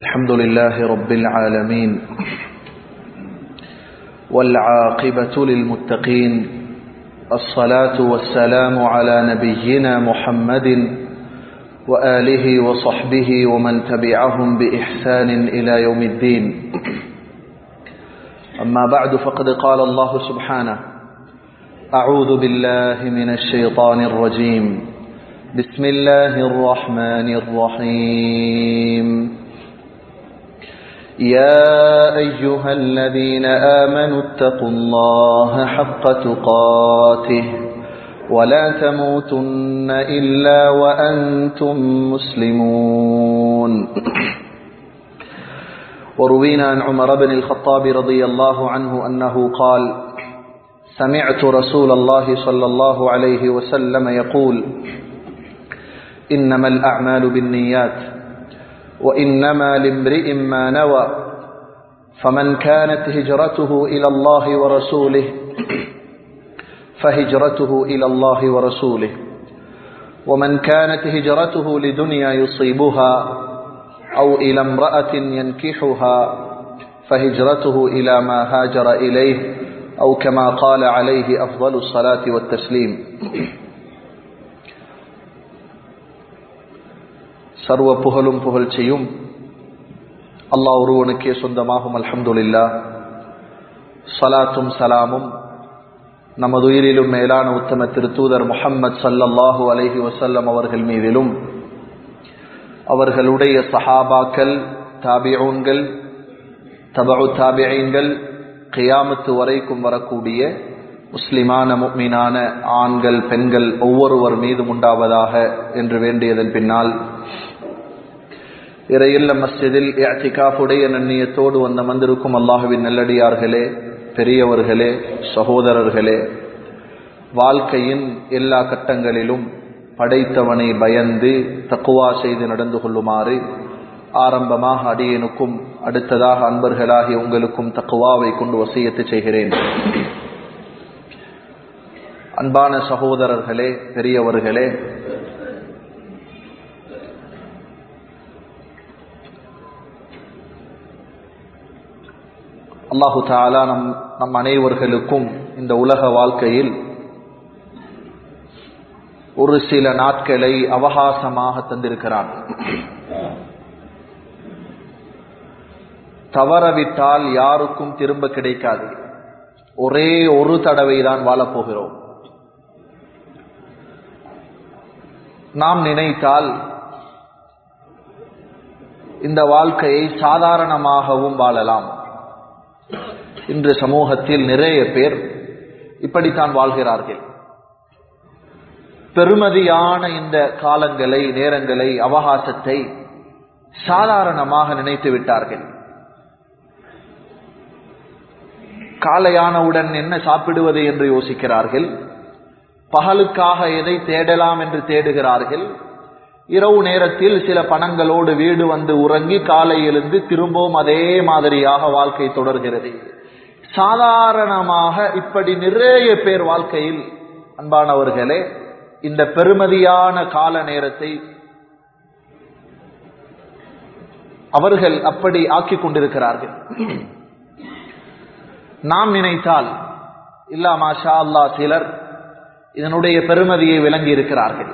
الحمد لله رب العالمين والعاقبة للمتقين الصلاة والسلام على نبينا محمد وآله وصحبه ومن تبعهم بإحسان إلى يوم الدين أما بعد فقد قال الله سبحانه أعوذ بالله من الشيطان الرجيم بسم الله الرحمن الرحيم يا أيها الذين آمنوا اتقوا الله حق تقاته ولا تموتن إلا وأنتم مسلمون وروينا عن عمر بن الخطاب رضي الله عنه أنه قال سمعت رسول الله صلى الله عليه وسلم يقول إنما الأعمال بالنيات وإنما لامرئ ما نوى فمن كانت هجرته إلى الله ورسوله فهجرته إلى الله ورسوله ومن كانت هجرته لدنيا يصيبها أو إلى امرأة ينكحها فهجرته إلى ما هاجر إليه أو كما قال عليه أفضل الصلاة والتسليم சர்வ புகழும் புகழ்ச்சியும் அல்லாஹ் ஒருவனுக்கே சொந்தமாகும் அல்ஹம்துலில்லா சலாத்தும் சலாமும் நமது உயிரிலும் மேலான உத்தம திருத்தூதர் முஹம்மது சல்லல்லாஹு அலஹி வசல்லம் அவர்கள் மீதிலும் அவர்களுடைய சஹாபாக்கள் தாபியூன்கள் தபு தாபியங்கள் கியாமத்து வரைக்கும் வரக்கூடிய முஸ்லிமான முக்மீனான ஆண்கள் பெண்கள் ஒவ்வொருவர் மீதும் உண்டாவதாக என்று வேண்டியதன் பின்னால் இறையில்ல மஸ்ஜிதில் யாத்திகாஃபுடைய நன்னியத்தோடு வந்த வந்திருக்கும் அல்லாஹுவின் நல்லடியார்களே பெரியவர்களே சகோதரர்களே வாழ்க்கையின் எல்லா கட்டங்களிலும் படைத்தவனை பயந்து தக்குவா செய்து நடந்து கொள்ளுமாறு ஆரம்பமாக அடியனுக்கும் அடுத்ததாக அன்பர்களாகி உங்களுக்கும் தக்குவாவை கொண்டு வசியத்து செய்கிறேன் அன்பான சகோதரர்களே பெரியவர்களே அல்லாஹு தாலா நம் நம் அனைவர்களுக்கும் இந்த உலக வாழ்க்கையில் ஒரு சில நாட்களை அவகாசமாக தந்திருக்கிறான் தவறவிட்டால் யாருக்கும் திரும்ப கிடைக்காது ஒரே ஒரு தடவை தான் வாழப்போகிறோம் நாம் நினைத்தால் இந்த வாழ்க்கையை சாதாரணமாகவும் வாழலாம் இன்று சமூகத்தில் நிறைய பேர் இப்படித்தான் வாழ்கிறார்கள் பெருமதியான இந்த காலங்களை நேரங்களை அவகாசத்தை சாதாரணமாக நினைத்து விட்டார்கள் காலையானவுடன் என்ன சாப்பிடுவது என்று யோசிக்கிறார்கள் பகலுக்காக எதை தேடலாம் என்று தேடுகிறார்கள் இரவு நேரத்தில் சில பணங்களோடு வீடு வந்து உறங்கி காலை எழுந்து திரும்பவும் அதே மாதிரியாக வாழ்க்கை தொடர்கிறது சாதாரணமாக இப்படி நிறைய பேர் வாழ்க்கையில் அன்பானவர்களே இந்த பெருமதியான கால நேரத்தை அவர்கள் அப்படி ஆக்கிக் கொண்டிருக்கிறார்கள் நாம் நினைத்தால் இல்லா மாஷா அல்லா சிலர் இதனுடைய பெருமதியை விளங்கி இருக்கிறார்கள்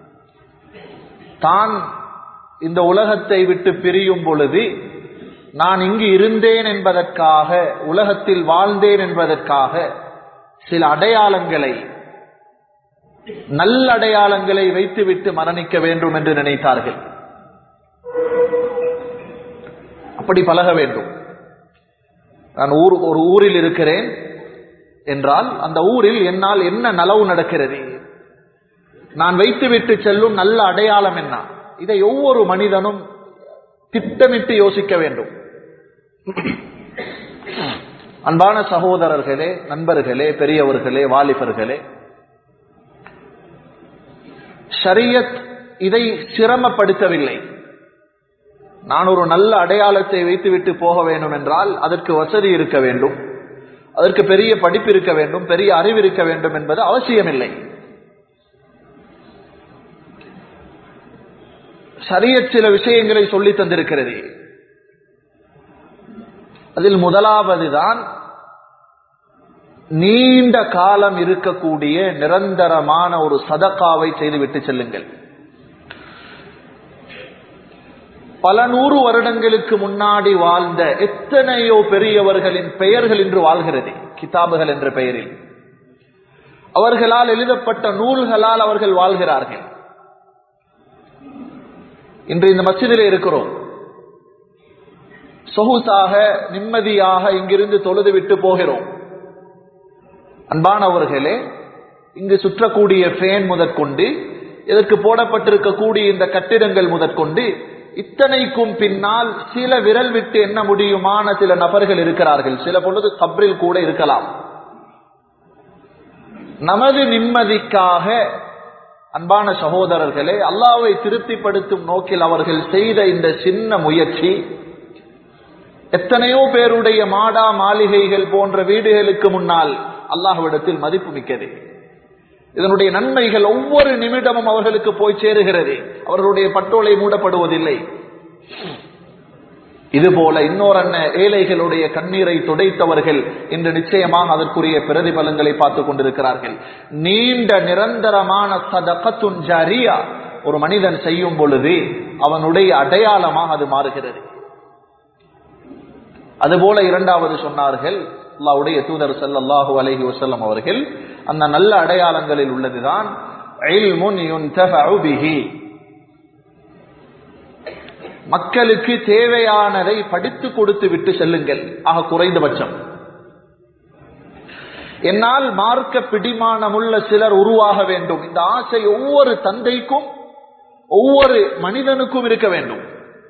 தான் இந்த உலகத்தை விட்டு பிரியும் பொழுது நான் இங்கு இருந்தேன் என்பதற்காக உலகத்தில் வாழ்ந்தேன் என்பதற்காக சில அடையாளங்களை நல்ல அடையாளங்களை வைத்துவிட்டு மரணிக்க வேண்டும் என்று நினைத்தார்கள் அப்படி பழக வேண்டும் நான் ஊர் ஒரு ஊரில் இருக்கிறேன் என்றால் அந்த ஊரில் என்னால் என்ன நலவு நடக்கிறது நான் வைத்துவிட்டு செல்லும் நல்ல அடையாளம் என்ன இதை ஒவ்வொரு மனிதனும் திட்டமிட்டு யோசிக்க வேண்டும் அன்பான சகோதரர்களே நண்பர்களே பெரியவர்களே வாலிபர்களே ஷரியத் இதை சிரமப்படுத்தவில்லை நான் ஒரு நல்ல அடையாளத்தை வைத்துவிட்டு போக வேண்டும் என்றால் அதற்கு வசதி இருக்க வேண்டும் அதற்கு பெரிய படிப்பு இருக்க வேண்டும் பெரிய அறிவு இருக்க வேண்டும் என்பது அவசியமில்லை சரிய சில விஷயங்களை சொல்லி தந்திருக்கிறது அதில் முதலாவது தான் நீண்ட காலம் இருக்கக்கூடிய நிரந்தரமான ஒரு சதக்காவை செய்துவிட்டு செல்லுங்கள் பல நூறு வருடங்களுக்கு முன்னாடி வாழ்ந்த எத்தனையோ பெரியவர்களின் பெயர்கள் இன்று வாழ்கிறது கிதாபுகள் என்ற பெயரில் அவர்களால் எழுதப்பட்ட நூல்களால் அவர்கள் வாழ்கிறார்கள் இன்று இந்த மசிதிலே இருக்கிறோம் சொகுசாக நிம்மதியாக இங்கிருந்து தொழுது விட்டு போகிறோம் அன்பானவர்களே இங்கு சுற்றக்கூடிய ஃபேன் முதற்கொண்டு இதற்கு போடப்பட்டிருக்கக்கூடிய இந்த கட்டிடங்கள் முதற்கொண்டு இத்தனைக்கும் பின்னால் சில விரல் விட்டு எண்ண முடியுமான சில நபர்கள் இருக்கிறார்கள் சில பொழுது கப்ரில் கூட இருக்கலாம் நமது நிம்மதிக்காக அன்பான சகோதரர்களே அல்லாவை திருப்திப்படுத்தும் நோக்கில் அவர்கள் செய்த இந்த சின்ன முயற்சி எத்தனையோ பேருடைய மாடா மாளிகைகள் போன்ற வீடுகளுக்கு முன்னால் அல்லாஹ்விடத்தில் மதிப்பு மிக்கது இதனுடைய நன்மைகள் ஒவ்வொரு நிமிடமும் அவர்களுக்கு போய் சேருகிறது அவர்களுடைய பட்டோலை மூடப்படுவதில்லை இதுபோல இன்னொரு அண்ண ஏழைகளுடைய கண்ணீரை துடைத்தவர்கள் இன்று நிச்சயமாக அதற்குரிய பிரதிபலங்களை பார்த்துக் கொண்டிருக்கிறார்கள் நீண்ட நிரந்தரமான சதகத்துன் ஜாரியா ஒரு மனிதன் செய்யும் பொழுது அவனுடைய அடையாளமாக அது மாறுகிறது அதுபோல இரண்டாவது சொன்னார்கள் அல்லாவுடைய தூதர் சல்லாஹூ அலஹி வசல்லம் அவர்கள் அந்த நல்ல அடையாளங்களில் உள்ளதுதான் மக்களுக்கு தேவையானதை படித்து கொடுத்து விட்டு செல்லுங்கள் ஆக குறைந்தபட்சம் என்னால் மார்க்க பிடிமானமுள்ள சிலர் உருவாக வேண்டும் இந்த ஆசை ஒவ்வொரு தந்தைக்கும் ஒவ்வொரு மனிதனுக்கும் இருக்க வேண்டும்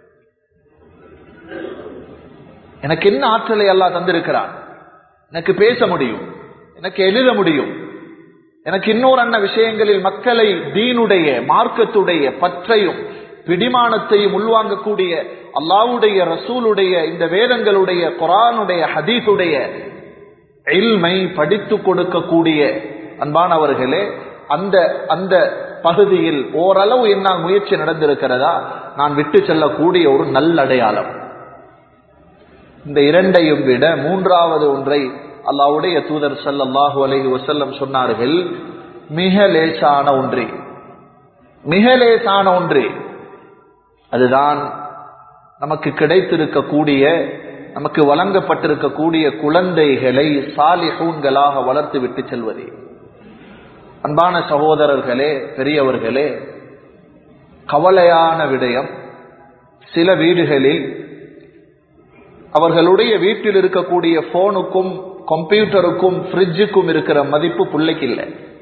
எனக்கு என்ன ஆற்றலை எல்லாம் தந்திருக்கிறான் எனக்கு பேச முடியும் எனக்கு எழுத முடியும் எனக்கு இன்னொரு அண்ண விஷயங்களில் மக்களை தீனுடைய மார்க்கத்துடைய பற்றையும் பிடிமானத்தையும் உள்வாங்கக்கூடிய அல்லாவுடைய ரசூலுடைய இந்த வேதங்களுடைய குரானுடைய ஹதீஸுடைய இல்மை படித்து கொடுக்கக்கூடிய அன்பானவர்களே அந்த அந்த பகுதியில் ஓரளவு என்ன முயற்சி நடந்திருக்கிறதா நான் விட்டு செல்லக்கூடிய ஒரு நல்ல அடையாளம் இந்த இரண்டையும் விட மூன்றாவது ஒன்றை அல்லாவுடைய தூதர் சல்லாஹூ அலஹி வசல்லம் சொன்னார்கள் மிக லேசான ஒன்று மிக லேசான ஒன்று அதுதான் நமக்கு கிடைத்திருக்கக்கூடிய நமக்கு வழங்கப்பட்டிருக்கக்கூடிய குழந்தைகளை சாலிஹூன்களாக வளர்த்து விட்டு செல்வதே அன்பான சகோதரர்களே பெரியவர்களே கவலையான விடயம் சில வீடுகளில் அவர்களுடைய வீட்டில் இருக்கக்கூடிய போனுக்கும் கம்ப்யூட்டருக்கும் ஃப்ரிட்ஜுக்கும் இருக்கிற மதிப்பு பிள்ளைக்கு இல்லை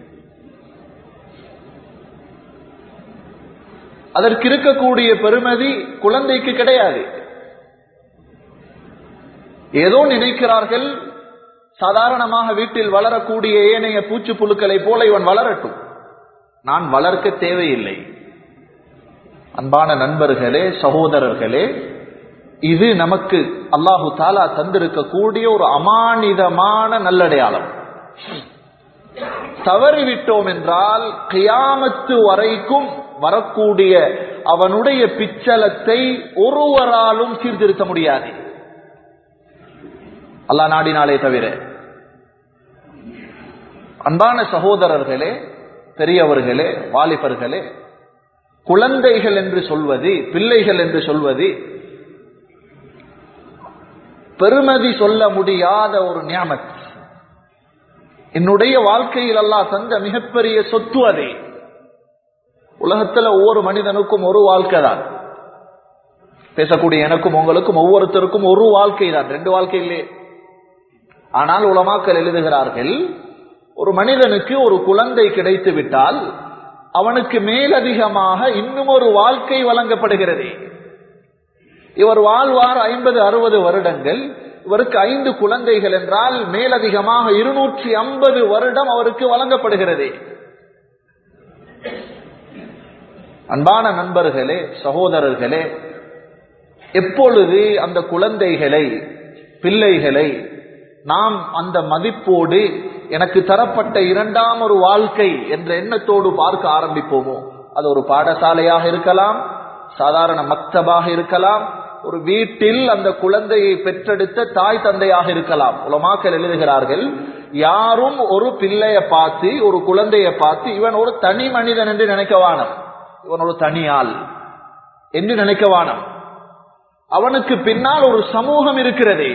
அதற்கு இருக்கக்கூடிய பெருமதி குழந்தைக்கு கிடையாது ஏதோ நினைக்கிறார்கள் சாதாரணமாக வீட்டில் வளரக்கூடிய ஏனைய பூச்சி புழுக்களை போல இவன் வளரட்டும் நான் வளர்க்க தேவையில்லை அன்பான நண்பர்களே சகோதரர்களே இது நமக்கு அல்லாஹு தாலா தந்திருக்கக்கூடிய ஒரு அமானிதமான நல்லடையாளம் தவறிவிட்டோம் என்றால் கியாமத்து வரைக்கும் வரக்கூடிய அவனுடைய பிச்சலத்தை ஒருவராலும் சீர்திருத்த முடியாது அல்லா நாடினாலே தவிர அன்பான சகோதரர்களே பெரியவர்களே வாலிபர்களே குழந்தைகள் என்று சொல்வது பிள்ளைகள் என்று சொல்வது பெருமதி சொல்ல முடியாத ஒரு ஞாபகம் என்னுடைய வாழ்க்கையில் அல்லாஹ் தந்த மிகப்பெரிய சொத்து அதே உலகத்துல ஒவ்வொரு மனிதனுக்கும் ஒரு வாழ்க்கை தான் பேசக்கூடிய எனக்கும் உங்களுக்கும் ஒவ்வொருத்தருக்கும் ஒரு வாழ்க்கை தான் ரெண்டு வாழ்க்கை இல்லையே ஆனால் உலமாக்கள் எழுதுகிறார்கள் ஒரு மனிதனுக்கு ஒரு குழந்தை கிடைத்து விட்டால் அவனுக்கு மேலதிகமாக இன்னும் ஒரு வாழ்க்கை வழங்கப்படுகிறது இவர் வாழ்வார் ஐம்பது அறுபது வருடங்கள் இவருக்கு ஐந்து குழந்தைகள் என்றால் மேலதிகமாக இருநூற்றி ஐம்பது வருடம் அவருக்கு வழங்கப்படுகிறது அன்பான நண்பர்களே சகோதரர்களே எப்பொழுது அந்த குழந்தைகளை பிள்ளைகளை நாம் அந்த மதிப்போடு எனக்கு தரப்பட்ட இரண்டாம் ஒரு வாழ்க்கை என்ற எண்ணத்தோடு பார்க்க ஆரம்பிப்போமோ அது ஒரு பாடசாலையாக இருக்கலாம் சாதாரண மக்தபாக இருக்கலாம் ஒரு வீட்டில் அந்த குழந்தையை பெற்றெடுத்த தாய் தந்தையாக இருக்கலாம் உலமாக்கள் எழுதுகிறார்கள் யாரும் ஒரு பிள்ளைய பார்த்து ஒரு குழந்தைய பார்த்து இவன் ஒரு தனி மனிதன் என்று நினைக்கவானம் இவன் ஒரு தனியாள் என்று நினைக்கவானம் அவனுக்கு பின்னால் ஒரு சமூகம் இருக்கிறது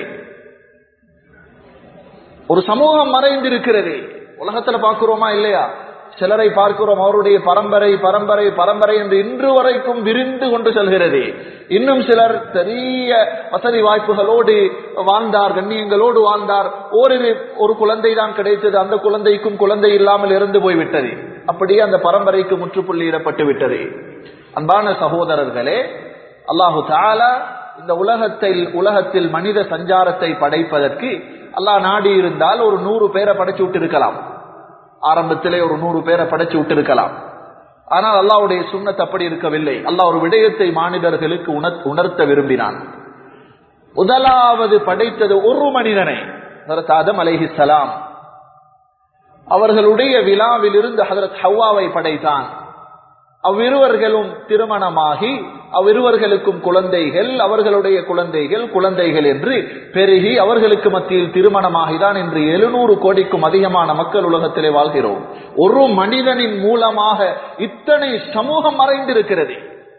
ஒரு சமூகம் மறைந்திருக்கிறது உலகத்துல பார்க்கிறோமா இல்லையா சிலரை பார்க்கிறோம் அவருடைய பரம்பரை பரம்பரை பரம்பரை என்று இன்று வரைக்கும் விரிந்து கொண்டு செல்கிறது இன்னும் சிலர் பெரிய வசதி வாய்ப்புகளோடு வாழ்ந்தார் கண்ணியங்களோடு வாழ்ந்தார் ஓரிரு ஒரு குழந்தை தான் கிடைத்தது அந்த குழந்தைக்கும் குழந்தை இல்லாமல் இருந்து போய்விட்டது அப்படியே அந்த பரம்பரைக்கு முற்றுப்புள்ளியிடப்பட்டு விட்டது அன்பான சகோதரர்களே அல்லாஹு தாலா இந்த உலகத்தில் உலகத்தில் மனித சஞ்சாரத்தை படைப்பதற்கு அல்லாஹ் நாடி இருந்தால் ஒரு நூறு பேரை படைச்சு விட்டு இருக்கலாம் ஆரம்பத்திலே ஒரு நூறு பேரை படைச்சு விட்டு இருக்கலாம் ஆனால் அல்லாவுடைய சுண்ணத் அப்படி இருக்கவில்லை அல்லாஹ் ஒரு விடயத்தை மாநிலர்களுக்கு உணர்த்த விரும்பினான் முதலாவது படைத்தது ஒரு மனிதனை ஆதம் அலைஹிசலாம் அவர்களுடைய விழாவில் இருந்து ஹதரத் ஹவ்வாவை படைத்தான் அவ்விருவர்களும் திருமணமாகி அவ்விருவர்களுக்கும் குழந்தைகள் அவர்களுடைய குழந்தைகள் குழந்தைகள் என்று பெருகி அவர்களுக்கு மத்தியில் திருமணமாகிதான் இன்று எழுநூறு கோடிக்கும் அதிகமான மக்கள் உலகத்திலே வாழ்கிறோம் ஒரு மனிதனின் மூலமாக இத்தனை சமூகம் மறைந்திருக்கிறது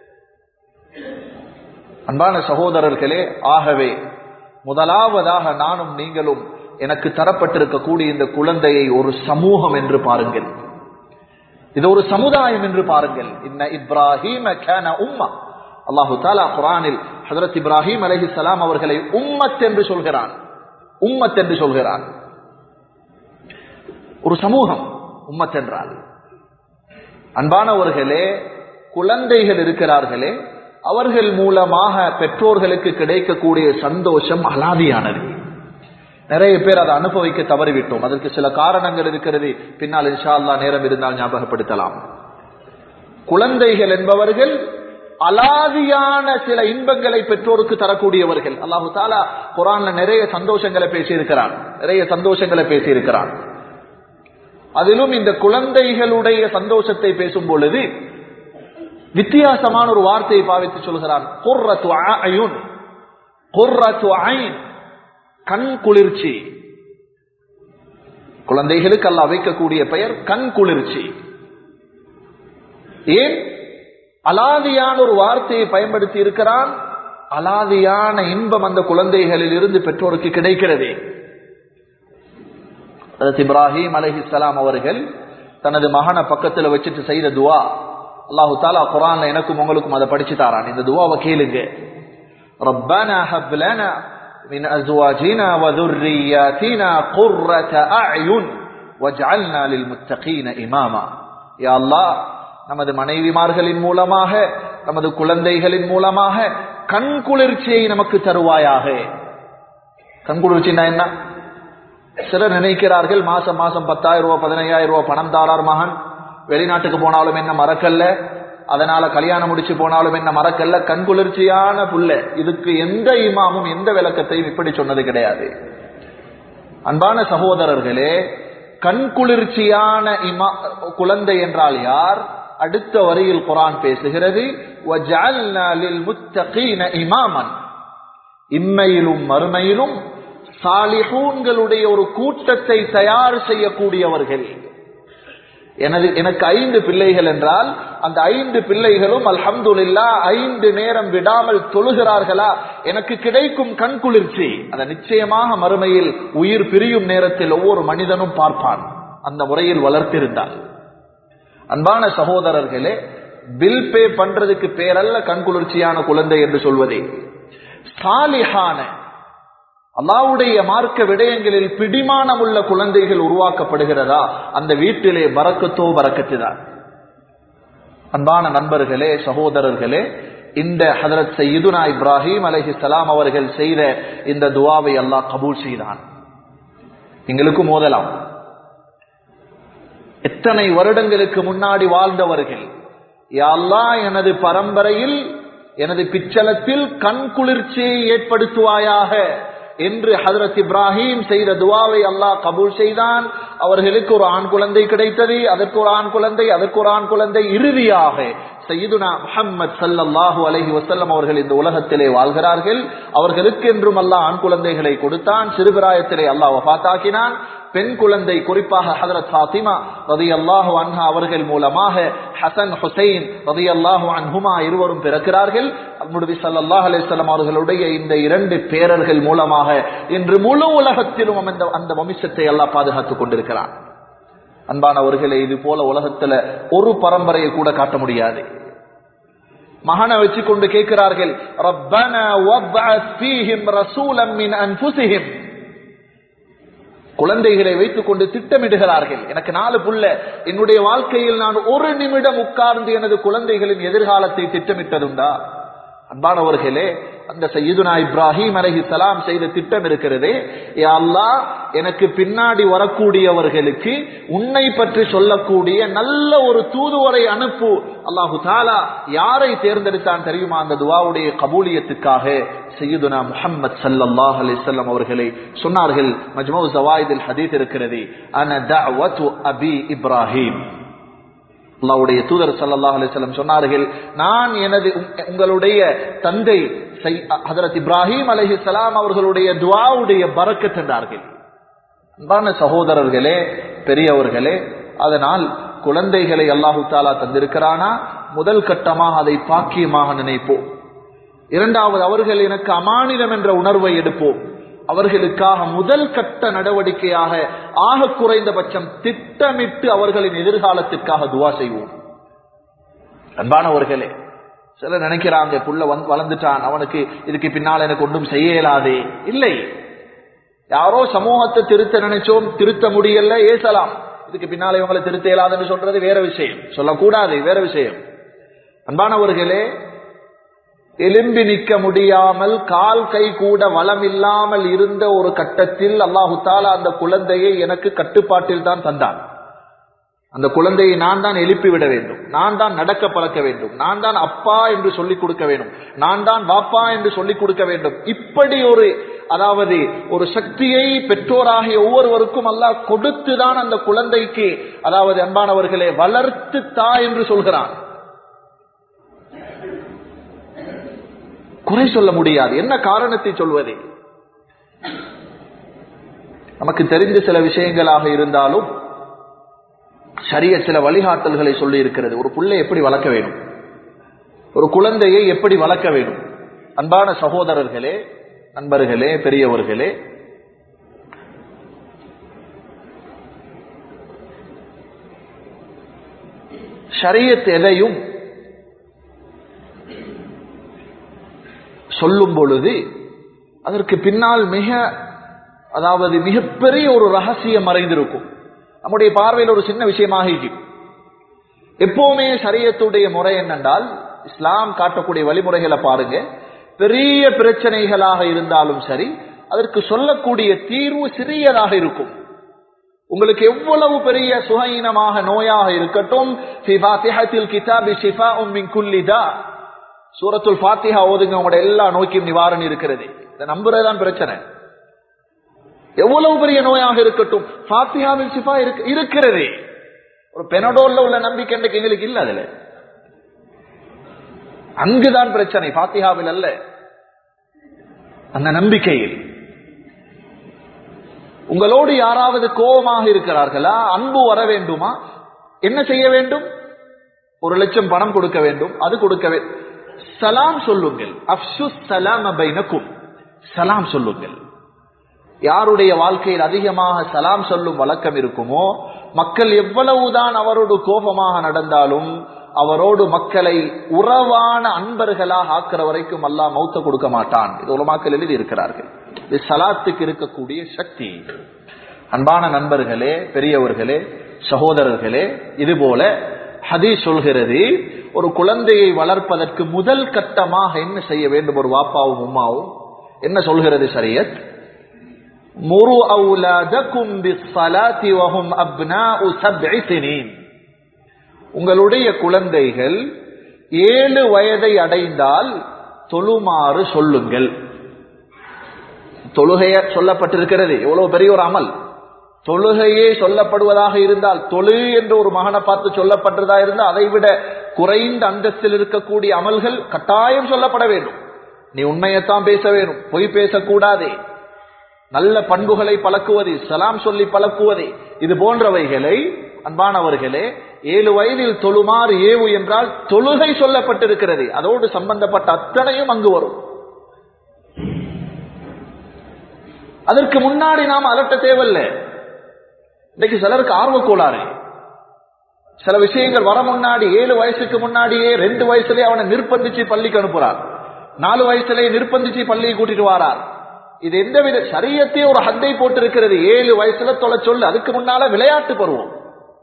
அன்பான சகோதரர்களே ஆகவே முதலாவதாக நானும் நீங்களும் எனக்கு தரப்பட்டிருக்கக்கூடிய இந்த குழந்தையை ஒரு சமூகம் என்று பாருங்கள் இது ஒரு சமுதாயம் என்று பாருங்கள் இன்ன இப்ராஹிம் உம்மா அல்லாஹு தாலா குரானில் ஹசரத் இப்ராஹிம் அலஹி சலாம் அவர்களை உம்மத் என்று சொல்கிறான் உம்மத் என்று சொல்கிறான் ஒரு சமூகம் உம்மத் என்றால் அன்பானவர்களே குழந்தைகள் இருக்கிறார்களே அவர்கள் மூலமாக பெற்றோர்களுக்கு கிடைக்கக்கூடிய சந்தோஷம் அலாதியானது நிறைய பேர் அதை அனுபவிக்க தவறிவிட்டோம் அதற்கு சில காரணங்கள் இருக்கிறது பின்னால் இன்ஷா அல்லா நேரம் இருந்தால் ஞாபகப்படுத்தலாம் குழந்தைகள் என்பவர்கள் அலாதியான சில இன்பங்களை பெற்றோருக்கு தரக்கூடியவர்கள் அல்லாஹு தாலா குரான்ல நிறைய சந்தோஷங்களை பேசியிருக்கிறான் நிறைய சந்தோஷங்களை பேசியிருக்கிறான் அதிலும் இந்த குழந்தைகளுடைய சந்தோஷத்தை பேசும் பொழுது வித்தியாசமான ஒரு வார்த்தையை பாவித்து சொல்கிறான் கண் குளிர்ச்சி குழந்தைகளுக்கு அல்ல வைக்கக்கூடிய பெயர் கண் குளிர்ச்சி ஏன் அலாதியான ஒரு வார்த்தையை பயன்படுத்தி இருக்கிறான் அலாதியான இன்பம் அந்த குழந்தைகளில் இருந்து பெற்றோருக்கு கிடைக்கிறது இப்ராஹிம் அலஹிசலாம் அவர்கள் தனது மகனை பக்கத்தில் வச்சுட்டு செய்த துவா அல்லாஹு தாலா குரான்ல எனக்கும் உங்களுக்கும் அதை படிச்சு தாரான் இந்த துவாவை கேளுங்க ربنا هب لنا من أزواجنا وذرياتنا قرة أعين واجعلنا للمتقين إماما يا الله நமது மனைவிமார்களின் மூலமாக நமது குழந்தைகளின் மூலமாக கண் குளிர்ச்சியை நமக்கு தருவாயாக கண் குளிர்ச்சின்னா என்ன சிலர் நினைக்கிறார்கள் மாசம் மாசம் பத்தாயிரம் ரூபாய் பதினையாயிரம் ரூபாய் பணம் தாரார் மகன் வெளிநாட்டுக்கு போனாலும் என்ன மறக்கல்ல அதனால கல்யாணம் முடிச்சு போனாலும் என்ன மறக்கல்ல கண் குளிர்ச்சியான புள்ள இதுக்கு எந்த இமாமும் எந்த விளக்கத்தையும் இப்படி சொன்னது கிடையாது அன்பான சகோதரர்களே கண் குளிர்ச்சியான இமா குழந்தை என்றால் யார் அடுத்த வரியில் குரான் பேசுகிறது இமாமன் இம்மையிலும் மறுமையிலும் சாலிஹூன்களுடைய ஒரு கூட்டத்தை தயார் செய்யக்கூடியவர்கள் எனது எனக்கு ஐந்து பிள்ளைகள் என்றால் அந்த ஐந்து பிள்ளைகளும் அல்ஹம்துல்லா ஐந்து நேரம் விடாமல் தொழுகிறார்களா எனக்கு கிடைக்கும் கண் குளிர்ச்சி அதை நிச்சயமாக மறுமையில் உயிர் பிரியும் நேரத்தில் ஒவ்வொரு மனிதனும் பார்ப்பான் அந்த முறையில் வளர்த்திருந்தால் அன்பான சகோதரர்களே பில் பே பண்றதுக்கு பேரல்ல கண் குளிர்ச்சியான குழந்தை என்று சொல்வதே சாலிஹான அல்லாவுடைய மார்க்க விடயங்களில் பிடிமானம் உள்ள குழந்தைகள் உருவாக்கப்படுகிறதா அந்த வீட்டிலே பறக்கத்தோ பறக்கத்துதான் அன்பான நண்பர்களே சகோதரர்களே இந்த ஹதரத் சையீதுனா இப்ராஹிம் அலஹி சலாம் அவர்கள் செய்த இந்த துவாவை அல்லாஹ் கபூல் செய்தான் எங்களுக்கும் மோதலாம் எத்தனை வருடங்களுக்கு முன்னாடி வாழ்ந்தவர்கள் யாழ்லா எனது பரம்பரையில் எனது பிச்சலத்தில் கண் குளிர்ச்சியை ஏற்படுத்துவாயாக என்று ஹதரத் இப்ராஹிம் செய்த துவாவை அல்லாஹ் கபூல் செய்தான் அவர்களுக்கு ஒரு ஆண் குழந்தை கிடைத்தது அதற்கு ஒரு ஆண் குழந்தை அதற்கு ஒரு ஆண் குழந்தை இறுதியாக சையதுனா முஹம்மது சல்லல்லாஹு அலைஹி வஸல்லம் அவர்கள் இந்த உலகத்திலே வாழ்கிறார்கள் அவர்களுக்கு என்றும் அல்லாஹ் ஆண் குழந்தைகளை கொடுத்தான் சிறுபிராயத்திலே அல்லாஹ் வஃபாத்தாக்கினான் பெண் குழந்தை குறிப்பாக ஹதரத் ஃபாத்திமா ரதியல்லாஹு அன்ஹா அவர்கள் மூலமாக ஹசன் ஹுசைன் ரதியல்லாஹு அன்ஹுமா இருவரும் பிறக்கிறார்கள் நபி ஸல்லல்லாஹு அலைஹி வஸல்லம் அவர்களுடைய இந்த இரண்டு பேரர்கள் மூலமாக இன்று முழு உலகத்திலும் அந்த அந்த வம்சத்தை அல்லாஹ் பாதுகாத்துக் கொண்டிருக்கிறான் அன்பானவர்களே இது போல உலகத்துல ஒரு பரம்பரையை கூட காட்ட முடியாது மகனை வச்சு கொண்டு கேட்கிறார்கள் ரப்பனா வப்அத் ஃபீஹிம் ரசூலம் மின் அன்ஃபுஸிஹிம் குழந்தைகளை வைத்துக் கொண்டு திட்டமிடுகிறார்கள் எனக்கு நாலு புள்ள என்னுடைய வாழ்க்கையில் நான் ஒரு நிமிடம் உட்கார்ந்து எனது குழந்தைகளின் எதிர்காலத்தை திட்டமிட்டதுண்டா அன்பானவர்களே அந்த சையதுனா இப்ராஹிம் அலஹி சலாம் செய்த திட்டம் இருக்கிறதே ஏ அல்லாஹ் எனக்கு பின்னாடி வரக்கூடியவர்களுக்கு உன்னை பற்றி சொல்லக்கூடிய நல்ல ஒரு தூதுவரை அனுப்பு அல்லாஹு தாலா யாரை தேர்ந்தெடுத்தான் தெரியுமா அந்த துவாவுடைய கபூலியத்துக்காக சையதுனா முஹம்மது சல்லல்லாஹ் அலிசல்லம் அவர்களை சொன்னார்கள் மஜ்மூ ஜவாயிதில் ஹதீத் இருக்கிறது அன தஅவத்து அபி இப்ராஹிம் அல்லாவுடைய தூதர் சல்லாஹ் அலிஸ்லம் சொன்னார்கள் நான் எனது உங்களுடைய தந்தை ஹதரத் இப்ராஹிம் அலஹி சலாம் அவர்களுடைய துவாவுடைய பறக்கத் என்றார்கள் அன்பான சகோதரர்களே பெரியவர்களே அதனால் குழந்தைகளை அல்லாஹு தாலா தந்திருக்கிறானா முதல் கட்டமாக அதை பாக்கியமாக நினைப்போம் இரண்டாவது அவர்கள் எனக்கு அமானிதம் என்ற உணர்வை எடுப்போம் அவர்களுக்காக முதல் கட்ட நடவடிக்கையாக ஆக குறைந்தபட்சம் திட்டமிட்டு அவர்களின் எதிர்காலத்திற்காக துவா செய்வோம் அன்பானவர்களே சிலர் நினைக்கிறாங்க புள்ள வந்து வளர்ந்துட்டான் அவனுக்கு இதுக்கு பின்னால் எனக்கு ஒன்றும் செய்ய இயலாதே இல்லை யாரோ சமூகத்தை திருத்த நினைச்சோம் திருத்த முடியல ஏசலாம் இதுக்கு பின்னால இவங்களை திருத்த இயலாதுன்னு சொல்றது வேற விஷயம் சொல்லக்கூடாது வேற விஷயம் அன்பானவர்களே எலும்பி நிற்க முடியாமல் கால் கை கூட வளம் இல்லாமல் இருந்த ஒரு கட்டத்தில் அல்லாஹு தாலா அந்த குழந்தையை எனக்கு கட்டுப்பாட்டில் தான் தந்தான் அந்த குழந்தையை நான் தான் எழுப்பி விட வேண்டும் நான் தான் நடக்க பழக்க வேண்டும் நான் தான் அப்பா என்று சொல்லிக் கொடுக்க வேண்டும் நான் தான் பாப்பா என்று சொல்லிக் கொடுக்க வேண்டும் இப்படி ஒரு அதாவது ஒரு சக்தியை பெற்றோராகிய ஒவ்வொருவருக்கும் அல்லாஹ் கொடுத்துதான் அந்த குழந்தைக்கு அதாவது அன்பானவர்களே வளர்த்து தா என்று சொல்கிறான் குறை சொல்ல முடியாது என்ன காரணத்தை சொல்வது நமக்கு தெரிந்த சில விஷயங்களாக இருந்தாலும் சரிய சில வழிகாட்டல்களை சொல்லி இருக்கிறது ஒரு புள்ளை எப்படி வளர்க்க வேண்டும் ஒரு குழந்தையை எப்படி வளர்க்க வேண்டும் அன்பான சகோதரர்களே நண்பர்களே பெரியவர்களே ஷரியத் எதையும் சொல்லும் பொழுது அதற்கு பின்னால் மிக அதாவது மிகப்பெரிய ஒரு ரகசியம் மறைந்திருக்கும் நம்முடைய பார்வையில் ஒரு சின்ன விஷயமாக இருக்கும் எப்பவுமே சரியத்துடைய முறை என்னென்றால் இஸ்லாம் காட்டக்கூடிய வழிமுறைகளை பாருங்க பெரிய பிரச்சனைகளாக இருந்தாலும் சரி அதற்கு சொல்லக்கூடிய தீர்வு சிறியதாக இருக்கும் உங்களுக்கு எவ்வளவு பெரிய சுகீனமாக நோயாக இருக்கட்டும் சூரத்துல் பாத்திஹா ஓதுங்க உங்களோட எல்லா நோய்க்கும் நிவாரணம் இருக்கிறது இதை நம்புறதுதான் பிரச்சனை எவ்வளவு பெரிய நோயாக இருக்கட்டும் பாத்தியாவில் சிஃபா இருக்கிறது ஒரு பெனடோல்ல உள்ள நம்பிக்கை இன்றைக்கு எங்களுக்கு இல்ல அதுல அங்குதான் பிரச்சனை பாத்தியாவில் அல்ல அந்த நம்பிக்கையில் உங்களோடு யாராவது கோபமாக இருக்கிறார்களா அன்பு வர வேண்டுமா என்ன செய்ய வேண்டும் ஒரு லட்சம் பணம் கொடுக்க வேண்டும் அது கொடுக்க வேண்டும் சலாம் சொல்லுங்கள் அப்சு சலாம் பைனக்கும் சலாம் சொல்லுங்கள் யாருடைய வாழ்க்கையில் அதிகமாக சலாம் சொல்லும் வழக்கம் இருக்குமோ மக்கள் எவ்வளவுதான் அவரோடு கோபமாக நடந்தாலும் அவரோடு மக்களை உறவான அன்பர்களாக ஆக்கிற வரைக்கும் அல்லா மௌத்த கொடுக்க மாட்டான் இது உலமாக்கள் எழுதி இருக்கிறார்கள் இது சலாத்துக்கு இருக்கக்கூடிய சக்தி அன்பான நண்பர்களே பெரியவர்களே சகோதரர்களே இது போல ஹதீஸ் சொல்கிறது ஒரு குழந்தையை வளர்ப்பதற்கு முதல் கட்டமாக என்ன செய்ய வேண்டும் ஒரு வாப்பாவும் உமாவும் என்ன சொல்கிறது சரியத் முரு அவுலாதக்கும் பிஸ்ஸலாத்தி வஹும் அப்னாஉ சப்இ சினீன் உங்களுடைய குழந்தைகள் ஏழு வயதை அடைந்தால் தொழுமாறு சொல்லுங்கள் தொழுகைய சொல்லப்பட்டிருக்கிறது எவ்வளவு பெரிய ஒரு அமல் தொழுகையே சொல்லப்படுவதாக இருந்தால் தொழு என்று ஒரு மகனை பார்த்து சொல்லப்பட்டதா இருந்தால் அதை விட குறைந்த அந்தஸ்தில் இருக்கக்கூடிய அமல்கள் கட்டாயம் சொல்லப்பட வேண்டும் நீ உண்மையைத்தான் பேச வேண்டும் பொய் பேசக்கூடாது நல்ல பண்புகளை பழக்குவது சலாம் சொல்லி பழக்குவது இது போன்றவைகளை அன்பானவர்களே ஏழு வயதில் தொழுமாறு ஏவு என்றால் தொழுகை சொல்லப்பட்டிருக்கிறது அதோடு சம்பந்தப்பட்ட அத்தனையும் அங்கு வரும் அதற்கு முன்னாடி நாம் அலட்ட தேவையில்லை இன்னைக்கு சிலருக்கு ஆர்வ கோளாறு சில விஷயங்கள் வர முன்னாடி ஏழு வயசுக்கு முன்னாடியே ரெண்டு வயசுலயே அவனை நிர்பந்திச்சு பள்ளிக்கு அனுப்புறார் நாலு வயசுலயே நிர்பந்திச்சு பள்ளியை கூட்டிட்டு வாரார் இது எந்த வித சரியத்தையே ஒரு ஹத்தை போட்டு இருக்கிறது ஏழு வயசுல தொலை சொல்லு அதுக்கு முன்னால விளையாட்டு பருவம்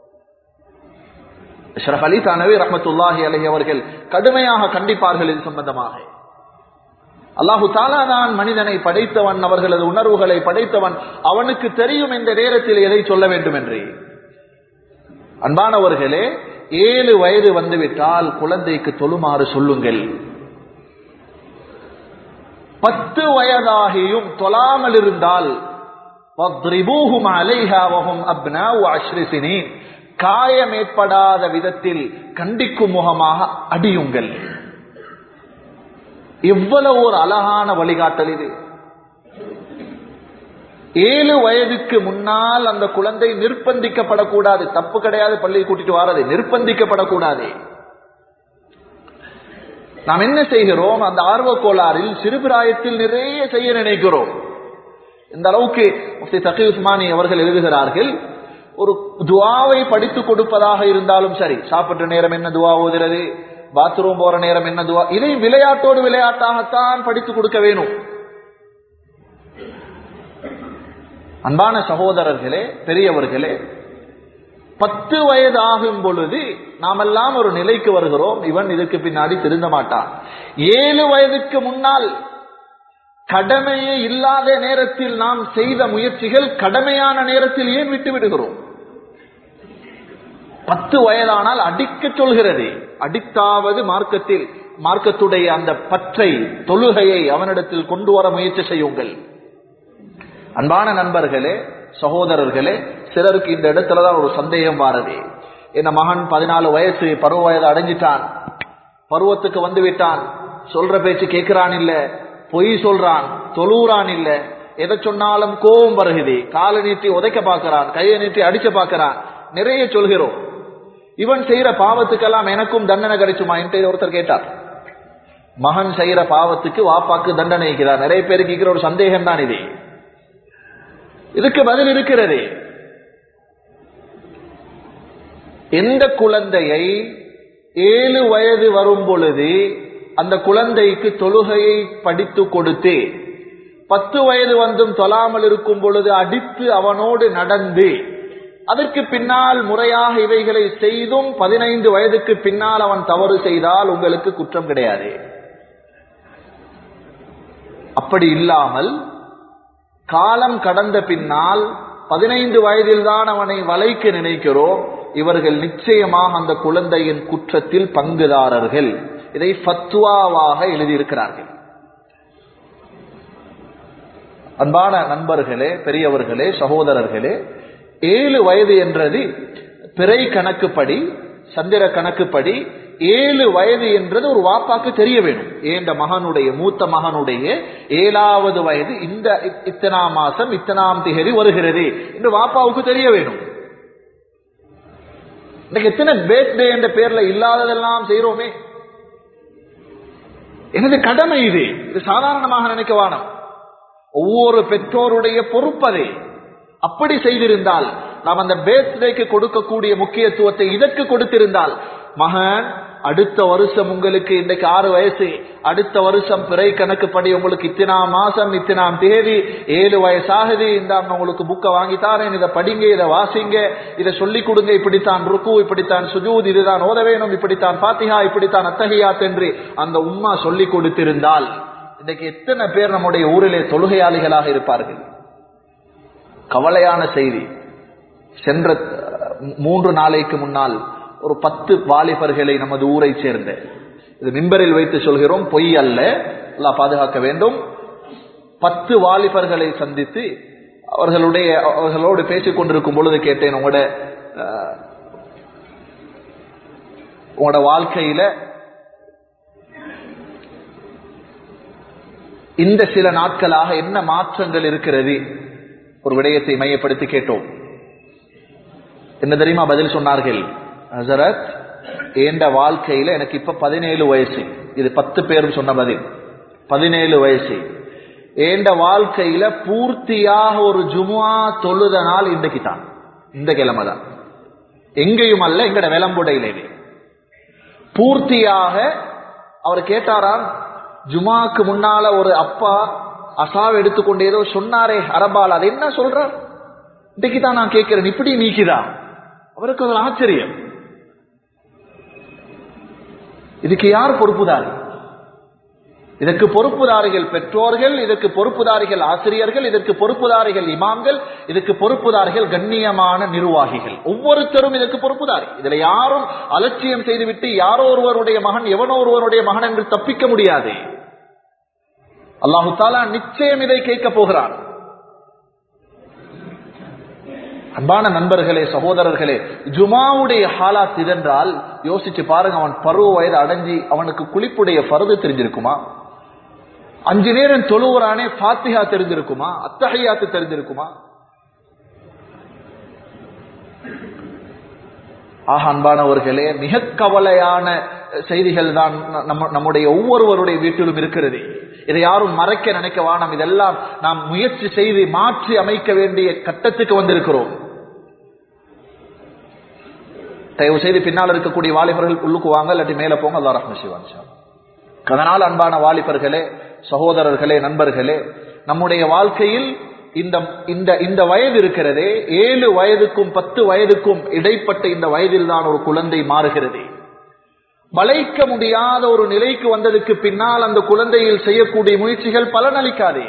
ஷரஃப் அலி தானவி ரஹமத்துல்லாஹி அலஹி அவர்கள் கடுமையாக கண்டிப்பார்கள் இது சம்பந்தமாக அல்லாஹு தாலா தான் மனிதனை படைத்தவன் அவர்களது உணர்வுகளை படைத்தவன் அவனுக்கு தெரியும் இந்த நேரத்தில் எதை சொல்ல வேண்டும் என்று அன்பானவர்களே ஏழு வயது வந்துவிட்டால் குழந்தைக்கு தொழுமாறு சொல்லுங்கள் பத்து வயதாகியும் தொழாமல் இருந்தால் காயம் ஏற்படாத விதத்தில் கண்டிக்கும் முகமாக அடியுங்கள் எவ்வளவு ஒரு அழகான வழிகாட்டல் இது ஏழு வயதுக்கு முன்னால் அந்த குழந்தை நிர்பந்திக்கப்படக்கூடாது தப்பு கிடையாது பள்ளியை கூட்டிட்டு வாரது நிர்பந்திக்கப்படக்கூடாது நாம் என்ன செய்கிறோம் அந்த ஆர்வ கோளாறில் சிறுபிராயத்தில் நிறைய செய்ய நினைக்கிறோம் இந்த அளவுக்கு முஃப்தி தகி உஸ்மானி அவர்கள் எழுதுகிறார்கள் ஒரு துவாவை படித்து கொடுப்பதாக இருந்தாலும் சரி சாப்பிட்ட நேரம் என்ன துவா ஓதுறது பாத்ரூம் போற நேரம் என்ன துவா இதை விளையாட்டோடு விளையாட்டாகத்தான் படித்து கொடுக்க வேணும் அன்பான சகோதரர்களே பெரியவர்களே பத்து வயது ஆகும் பொழுது நாமெல்லாம் ஒரு நிலைக்கு வருகிறோம் இவன் இதுக்கு பின்னாடி திருந்த மாட்டான் ஏழு வயதுக்கு முன்னால் கடமையே இல்லாத நேரத்தில் நாம் செய்த முயற்சிகள் கடமையான நேரத்தில் ஏன் விட்டு விடுகிறோம் பத்து வயதானால் அடிக்க சொல்கிறது அடித்தாவது மார்க்கத்தில் மார்க்கத்துடைய அந்த பற்றை தொழுகையை அவனிடத்தில் கொண்டு வர முயற்சி செய்யுங்கள் அன்பான நண்பர்களே சகோதரர்களே சிலருக்கு இந்த இடத்துலதான் ஒரு சந்தேகம் வாரது என்ன மகன் பதினாலு வயசு பருவ வயது அடைஞ்சிட்டான் பருவத்துக்கு வந்து விட்டான் சொல்ற பேச்சு கேட்கிறான் இல்ல பொய் சொல்றான் தொழுறான் இல்ல எதை சொன்னாலும் கோபம் வருகுது காலை நீட்டி உதைக்க பார்க்கிறான் கையை நீட்டி அடிச்ச பார்க்கிறான் நிறைய சொல்கிறோம் இவன் செய்யற பாவத்துக்கெல்லாம் எனக்கும் தண்டனை கிடைச்சுமா என்று ஒருத்தர் கேட்டார் மகன் செய்யற பாவத்துக்கு வாப்பாக்கு தண்டனை இருக்கிறார் நிறைய பேருக்கு இருக்கிற ஒரு சந்தேகம் தான் இது இதுக்கு பதில் இருக்கிறது எந்த குழந்தையை ஏழு வயது வரும் பொழுது அந்த குழந்தைக்கு தொழுகையை படித்து கொடுத்து பத்து வயது வந்தும் தொழாமல் இருக்கும் பொழுது அடித்து அவனோடு நடந்து அதற்கு பின்னால் முறையாக இவைகளை செய்தும் பதினைந்து வயதுக்கு பின்னால் அவன் தவறு செய்தால் உங்களுக்கு குற்றம் கிடையாது அப்படி இல்லாமல் காலம் கடந்த பின்னால் பதினைந்து வயதில்தான் அவனை வளைக்க நினைக்கிறோம் இவர்கள் நிச்சயமாக அந்த குழந்தையின் குற்றத்தில் பங்குதாரர்கள் இதை ஃபத்வாவாக எழுதியிருக்கிறார்கள் அன்பான நண்பர்களே பெரியவர்களே சகோதரர்களே ஏழு வயது என்றது பிறை கணக்குப்படி சந்திர கணக்குப்படி ஏழு வயது என்றது ஒரு வாப்பாக்கு தெரிய வேணும் ஏண்ட மகனுடைய மூத்த மகனுடைய ஏழாவது வயது இந்த இத்தனாம் மாசம் இத்தனாம் திகதி வருகிறது என்று வாப்பாவுக்கு தெரிய வேணும் இன்னைக்கு எத்தனை பேர்த்டே என்ற பேர்ல இல்லாததெல்லாம் செய்யறோமே எனது கடமை இது இது சாதாரணமாக நினைக்க வானம் ஒவ்வொரு பெற்றோருடைய பொறுப்பதே அப்படி செய்திருந்தால் நாம் அந்த பேர்த்டேக்கு கொடுக்கக்கூடிய முக்கியத்துவத்தை இதற்கு கொடுத்திருந்தால் மகன் அடுத்த வருஷம் உங்களுக்கு இன்றைக்கு ஆறு வயசு அடுத்த வருஷம் பிறை கணக்குப்படி உங்களுக்கு இத்தனாம் மாசம் இத்தனாம் தேதி ஏழு வயசாகுது இந்த உங்களுக்கு புக்கை வாங்கித்தாரேன் இதை படிங்க இதை வாசிங்க இதை சொல்லிக் கொடுங்க இப்படித்தான் ருக்கு இப்படித்தான் சுஜூத் இதுதான் ஓத வேணும் இப்படித்தான் பாத்திஹா இப்படித்தான் அத்தகையாத் என்று அந்த உம்மா சொல்லிக் கொடுத்திருந்தால் இன்றைக்கு எத்தனை பேர் நம்முடைய ஊரிலே தொழுகையாளிகளாக இருப்பார்கள் கவலையான செய்தி சென்ற மூன்று நாளைக்கு முன்னால் ஒரு பத்து வாலிபர்களை நமது ஊரை சேர்ந்த இது மிம்பரில் வைத்து சொல்கிறோம் பொய் அல்ல எல்லாம் பாதுகாக்க வேண்டும் பத்து வாலிபர்களை சந்தித்து அவர்களுடைய அவர்களோடு பேசிக் கொண்டிருக்கும் பொழுது கேட்டேன் உங்களோட அஹ், உங்களோட வாழ்க்கையில இந்த சில நாட்களாக என்ன மாற்றங்கள் இருக்கிறது ஒரு விடயத்தை மையப்படுத்தி கேட்டோம் என்ன தெரியுமா பதில் சொன்னார்கள் ஹசரத் என்ற வாழ்க்கையில எனக்கு இப்ப பதினேழு வயசு இது பத்து பேரும் சொன்ன பதில் பதினேழு வயசு ஏண்ட வாழ்க்கையில பூர்த்தியாக ஒரு ஜுமுஆ தொழுத நாள் இன்றைக்கு தான் இந்த கிழமை தான் எங்கேயும் அல்ல எங்கட விளம்புடையிலே பூர்த்தியாக அவர் கேட்டாராம் ஜுமாக்கு முன்னால ஒரு அப்பா அசாவை எடுத்துக்கொண்டு ஏதோ சொன்னாரே அரபால் அது என்ன சொல்றார் இன்னைக்கு தான் நான் கேட்கிறேன் இப்படி நீக்கிதா அவருக்கு ஒரு ஆச்சரியம் இதுக்கு யார் பொறுப்புதாரி இதற்கு பொறுப்புதாரிகள் பெற்றோர்கள் இதற்கு பொறுப்புதாரிகள் ஆசிரியர்கள் இதற்கு பொறுப்புதாரிகள் இமாம்கள் இதற்கு பொறுப்புதாரிகள் கண்ணியமான நிர்வாகிகள் ஒவ்வொருத்தரும் இதற்கு பொறுப்புதாரி இதுல யாரும் அலட்சியம் செய்துவிட்டு யாரோ ஒருவருடைய மகன் எவனோ ஒருவருடைய மகன் என்று தப்பிக்க முடியாது அல்லாஹு தாலா நிச்சயம் இதை கேட்க போகிறான் அன்பான நண்பர்களே சகோதரர்களே ஜுமாவுடைய ஹாலாத் இதென்றால் யோசிச்சு பாருங்க அவன் பருவ வயது அடைஞ்சி அவனுக்கு குளிப்புடைய பருது தெரிஞ்சிருக்குமா அஞ்சு நேரம் தொழுவுறானே பாத்தியா தெரிஞ்சிருக்குமா அத்தகையாத்து தெரிஞ்சிருக்குமா ஆக அன்பானவர்களே மிக கவலையான செய்திகள் தான் நம்ம நம்முடைய ஒவ்வொருவருடைய வீட்டிலும் இருக்கிறது இதை யாரும் மறைக்க நினைக்க வேணாம் இதெல்லாம் நாம் முயற்சி செய்து மாற்றி அமைக்க வேண்டிய கட்டத்துக்கு வந்திருக்கிறோம் தயவு செய்து பின்னால் இருக்கக்கூடிய வாலிபர்கள் உள்ளுக்கு வாங்க இல்லாட்டி மேல போங்க அல்லா ரஹ்ம சிவான் அதனால் அன்பான வாலிபர்களே சகோதரர்களே நண்பர்களே நம்முடைய வாழ்க்கையில் இந்த இந்த இந்த வயது இருக்கிறதே ஏழு வயதுக்கும் பத்து வயதுக்கும் இடைப்பட்ட இந்த வயதில் தான் ஒரு குழந்தை மாறுகிறது வளைக்க முடியாத ஒரு நிலைக்கு வந்ததுக்கு பின்னால் அந்த குழந்தையில் செய்யக்கூடிய முயற்சிகள் பலனளிக்காதே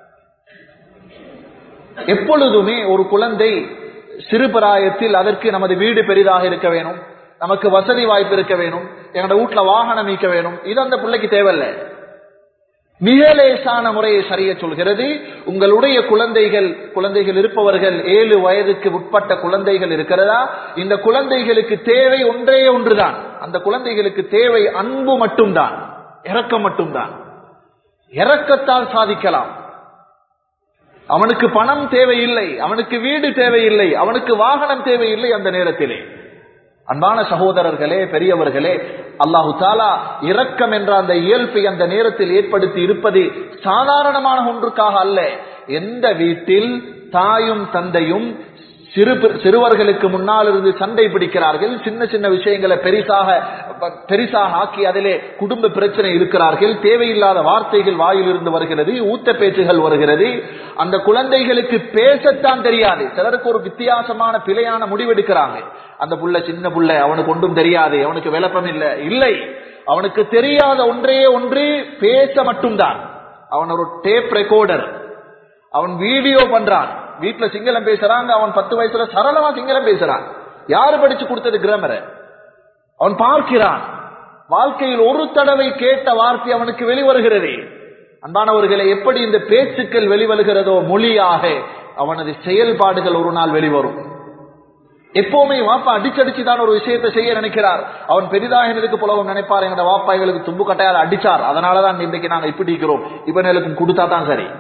எப்பொழுதுமே ஒரு குழந்தை சிறு பிராயத்தில் அதற்கு நமது வீடு பெரிதாக இருக்க வேணும் நமக்கு வசதி வாய்ப்பு இருக்க வேணும் என்னோட வீட்டுல வாகனம் மீக்க வேணும் இது அந்த பிள்ளைக்கு தேவையில்லை மிக லேசான முறையை சரிய சொல்கிறது உங்களுடைய குழந்தைகள் குழந்தைகள் இருப்பவர்கள் ஏழு வயதுக்கு உட்பட்ட குழந்தைகள் இருக்கிறதா இந்த குழந்தைகளுக்கு தேவை ஒன்றே ஒன்றுதான் அந்த குழந்தைகளுக்கு தேவை அன்பு மட்டும்தான் இறக்கம் மட்டும்தான் இறக்கத்தால் சாதிக்கலாம் அவனுக்கு பணம் தேவையில்லை அவனுக்கு வீடு தேவையில்லை அவனுக்கு வாகனம் தேவையில்லை அந்த நேரத்திலே அன்பான சகோதரர்களே பெரியவர்களே அல்லாஹு தாலா இரக்கம் என்ற அந்த இயல்பை அந்த நேரத்தில் ஏற்படுத்தி இருப்பது சாதாரணமான ஒன்றுக்காக அல்ல எந்த வீட்டில் தாயும் தந்தையும் சிறு சிறுவர்களுக்கு முன்னால் இருந்து சண்டை பிடிக்கிறார்கள் சின்ன சின்ன விஷயங்களை பெரிசாக பெரிசாக ஆக்கி அதிலே குடும்ப பிரச்சனை இருக்கிறார்கள் தேவையில்லாத வார்த்தைகள் வாயிலிருந்து வருகிறது ஊத்த பேச்சுகள் வருகிறது அந்த குழந்தைகளுக்கு பேசத்தான் தெரியாது சிலருக்கு ஒரு வித்தியாசமான பிழையான முடிவெடுக்கிறாங்க அந்த புள்ள சின்ன புள்ள அவனுக்கு ஒன்றும் தெரியாது அவனுக்கு விளப்பம் இல்லை இல்லை அவனுக்கு தெரியாத ஒன்றே ஒன்று பேச மட்டும்தான் அவன் ஒரு டேப் ரெக்கார்டர் அவன் வீடியோ பண்றான் வீட்டுல சிங்களம் பேசுறாங்க அவன் பத்து வயசுல சரளமா சிங்களம் பேசுறான் யாரு படிச்சு கொடுத்தது கிராமரை அவன் பார்க்கிறான் வாழ்க்கையில் ஒரு தடவை கேட்ட வார்த்தை அவனுக்கு வெளிவருகிறது அன்பானவர்களை எப்படி இந்த பேச்சுக்கள் வெளிவருகிறதோ மொழியாக அவனது செயல்பாடுகள் ஒரு நாள் வெளிவரும் எப்பவுமே வாப்பா அடிச்சடிச்சு தான் ஒரு விஷயத்தை செய்ய நினைக்கிறார் அவன் பெரிதாகினதுக்கு புலகம் நினைப்பார் எங்கட வாப்பா எங்களுக்கு தும்பு கட்டையால் அடிச்சார் அதனாலதான் இன்றைக்கு நாங்க இப்படி இருக்கிறோம் இவனுக்கும் கொடுத்தா தான் சரி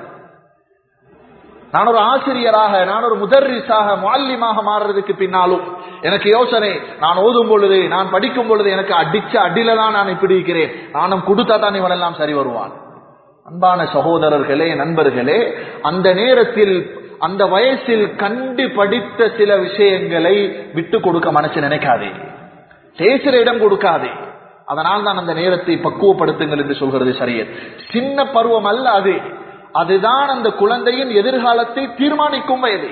நான் ஒரு ஆசிரியராக நான் ஒரு முதர்ரிசாக மாலியமாக மாறுறதுக்கு பின்னாலும் எனக்கு யோசனை நான் ஓதும் பொழுது நான் படிக்கும் பொழுது எனக்கு அடிச்ச அடியில தான் நான் இப்படி இருக்கிறேன் நானும் கொடுத்தா தான் இவனெல்லாம் சரி வருவான் அன்பான சகோதரர்களே நண்பர்களே அந்த நேரத்தில் அந்த வயசில் கண்டு படித்த சில விஷயங்களை விட்டு கொடுக்க மனசு நினைக்காதே பேசுற இடம் கொடுக்காதே அதனால் தான் அந்த நேரத்தை பக்குவப்படுத்துங்கள் என்று சொல்கிறது சரியர் சின்ன பருவம் அல்ல அது அதுதான் அந்த குழந்தையின் எதிர்காலத்தை தீர்மானிக்கும் வயது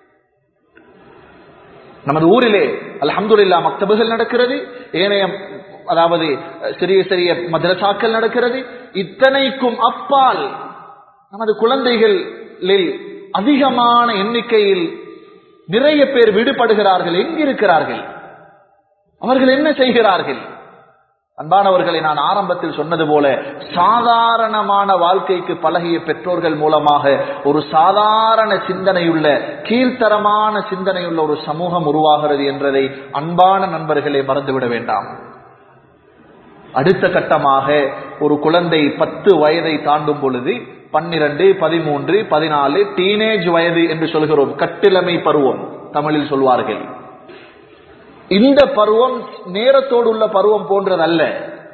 நமது ஊரிலே அல்ஹம்துல்லா மக்தபுகள் நடக்கிறது ஏனைய அதாவது சிறிய சிறிய மதரசாக்கள் நடக்கிறது இத்தனைக்கும் அப்பால் நமது குழந்தைகளில் அதிகமான எண்ணிக்கையில் நிறைய பேர் விடுபடுகிறார்கள் எங்கிருக்கிறார்கள் அவர்கள் என்ன செய்கிறார்கள் அன்பானவர்களை நான் ஆரம்பத்தில் சொன்னது போல சாதாரணமான வாழ்க்கைக்கு பழகிய பெற்றோர்கள் மூலமாக ஒரு சாதாரண சிந்தனையுள்ள கீழ்த்தரமான சிந்தனையுள்ள ஒரு சமூகம் உருவாகிறது என்றதை அன்பான நண்பர்களை மறந்துவிட வேண்டாம் அடுத்த கட்டமாக ஒரு குழந்தை பத்து வயதை தாண்டும் பொழுது பன்னிரண்டு பதிமூன்று பதினாலு டீனேஜ் வயது என்று சொல்கிறோம் கட்டிலமை பருவம் தமிழில் சொல்வார்கள் இந்த பருவம் நேரத்தோடு உள்ள பருவம் போன்றதல்ல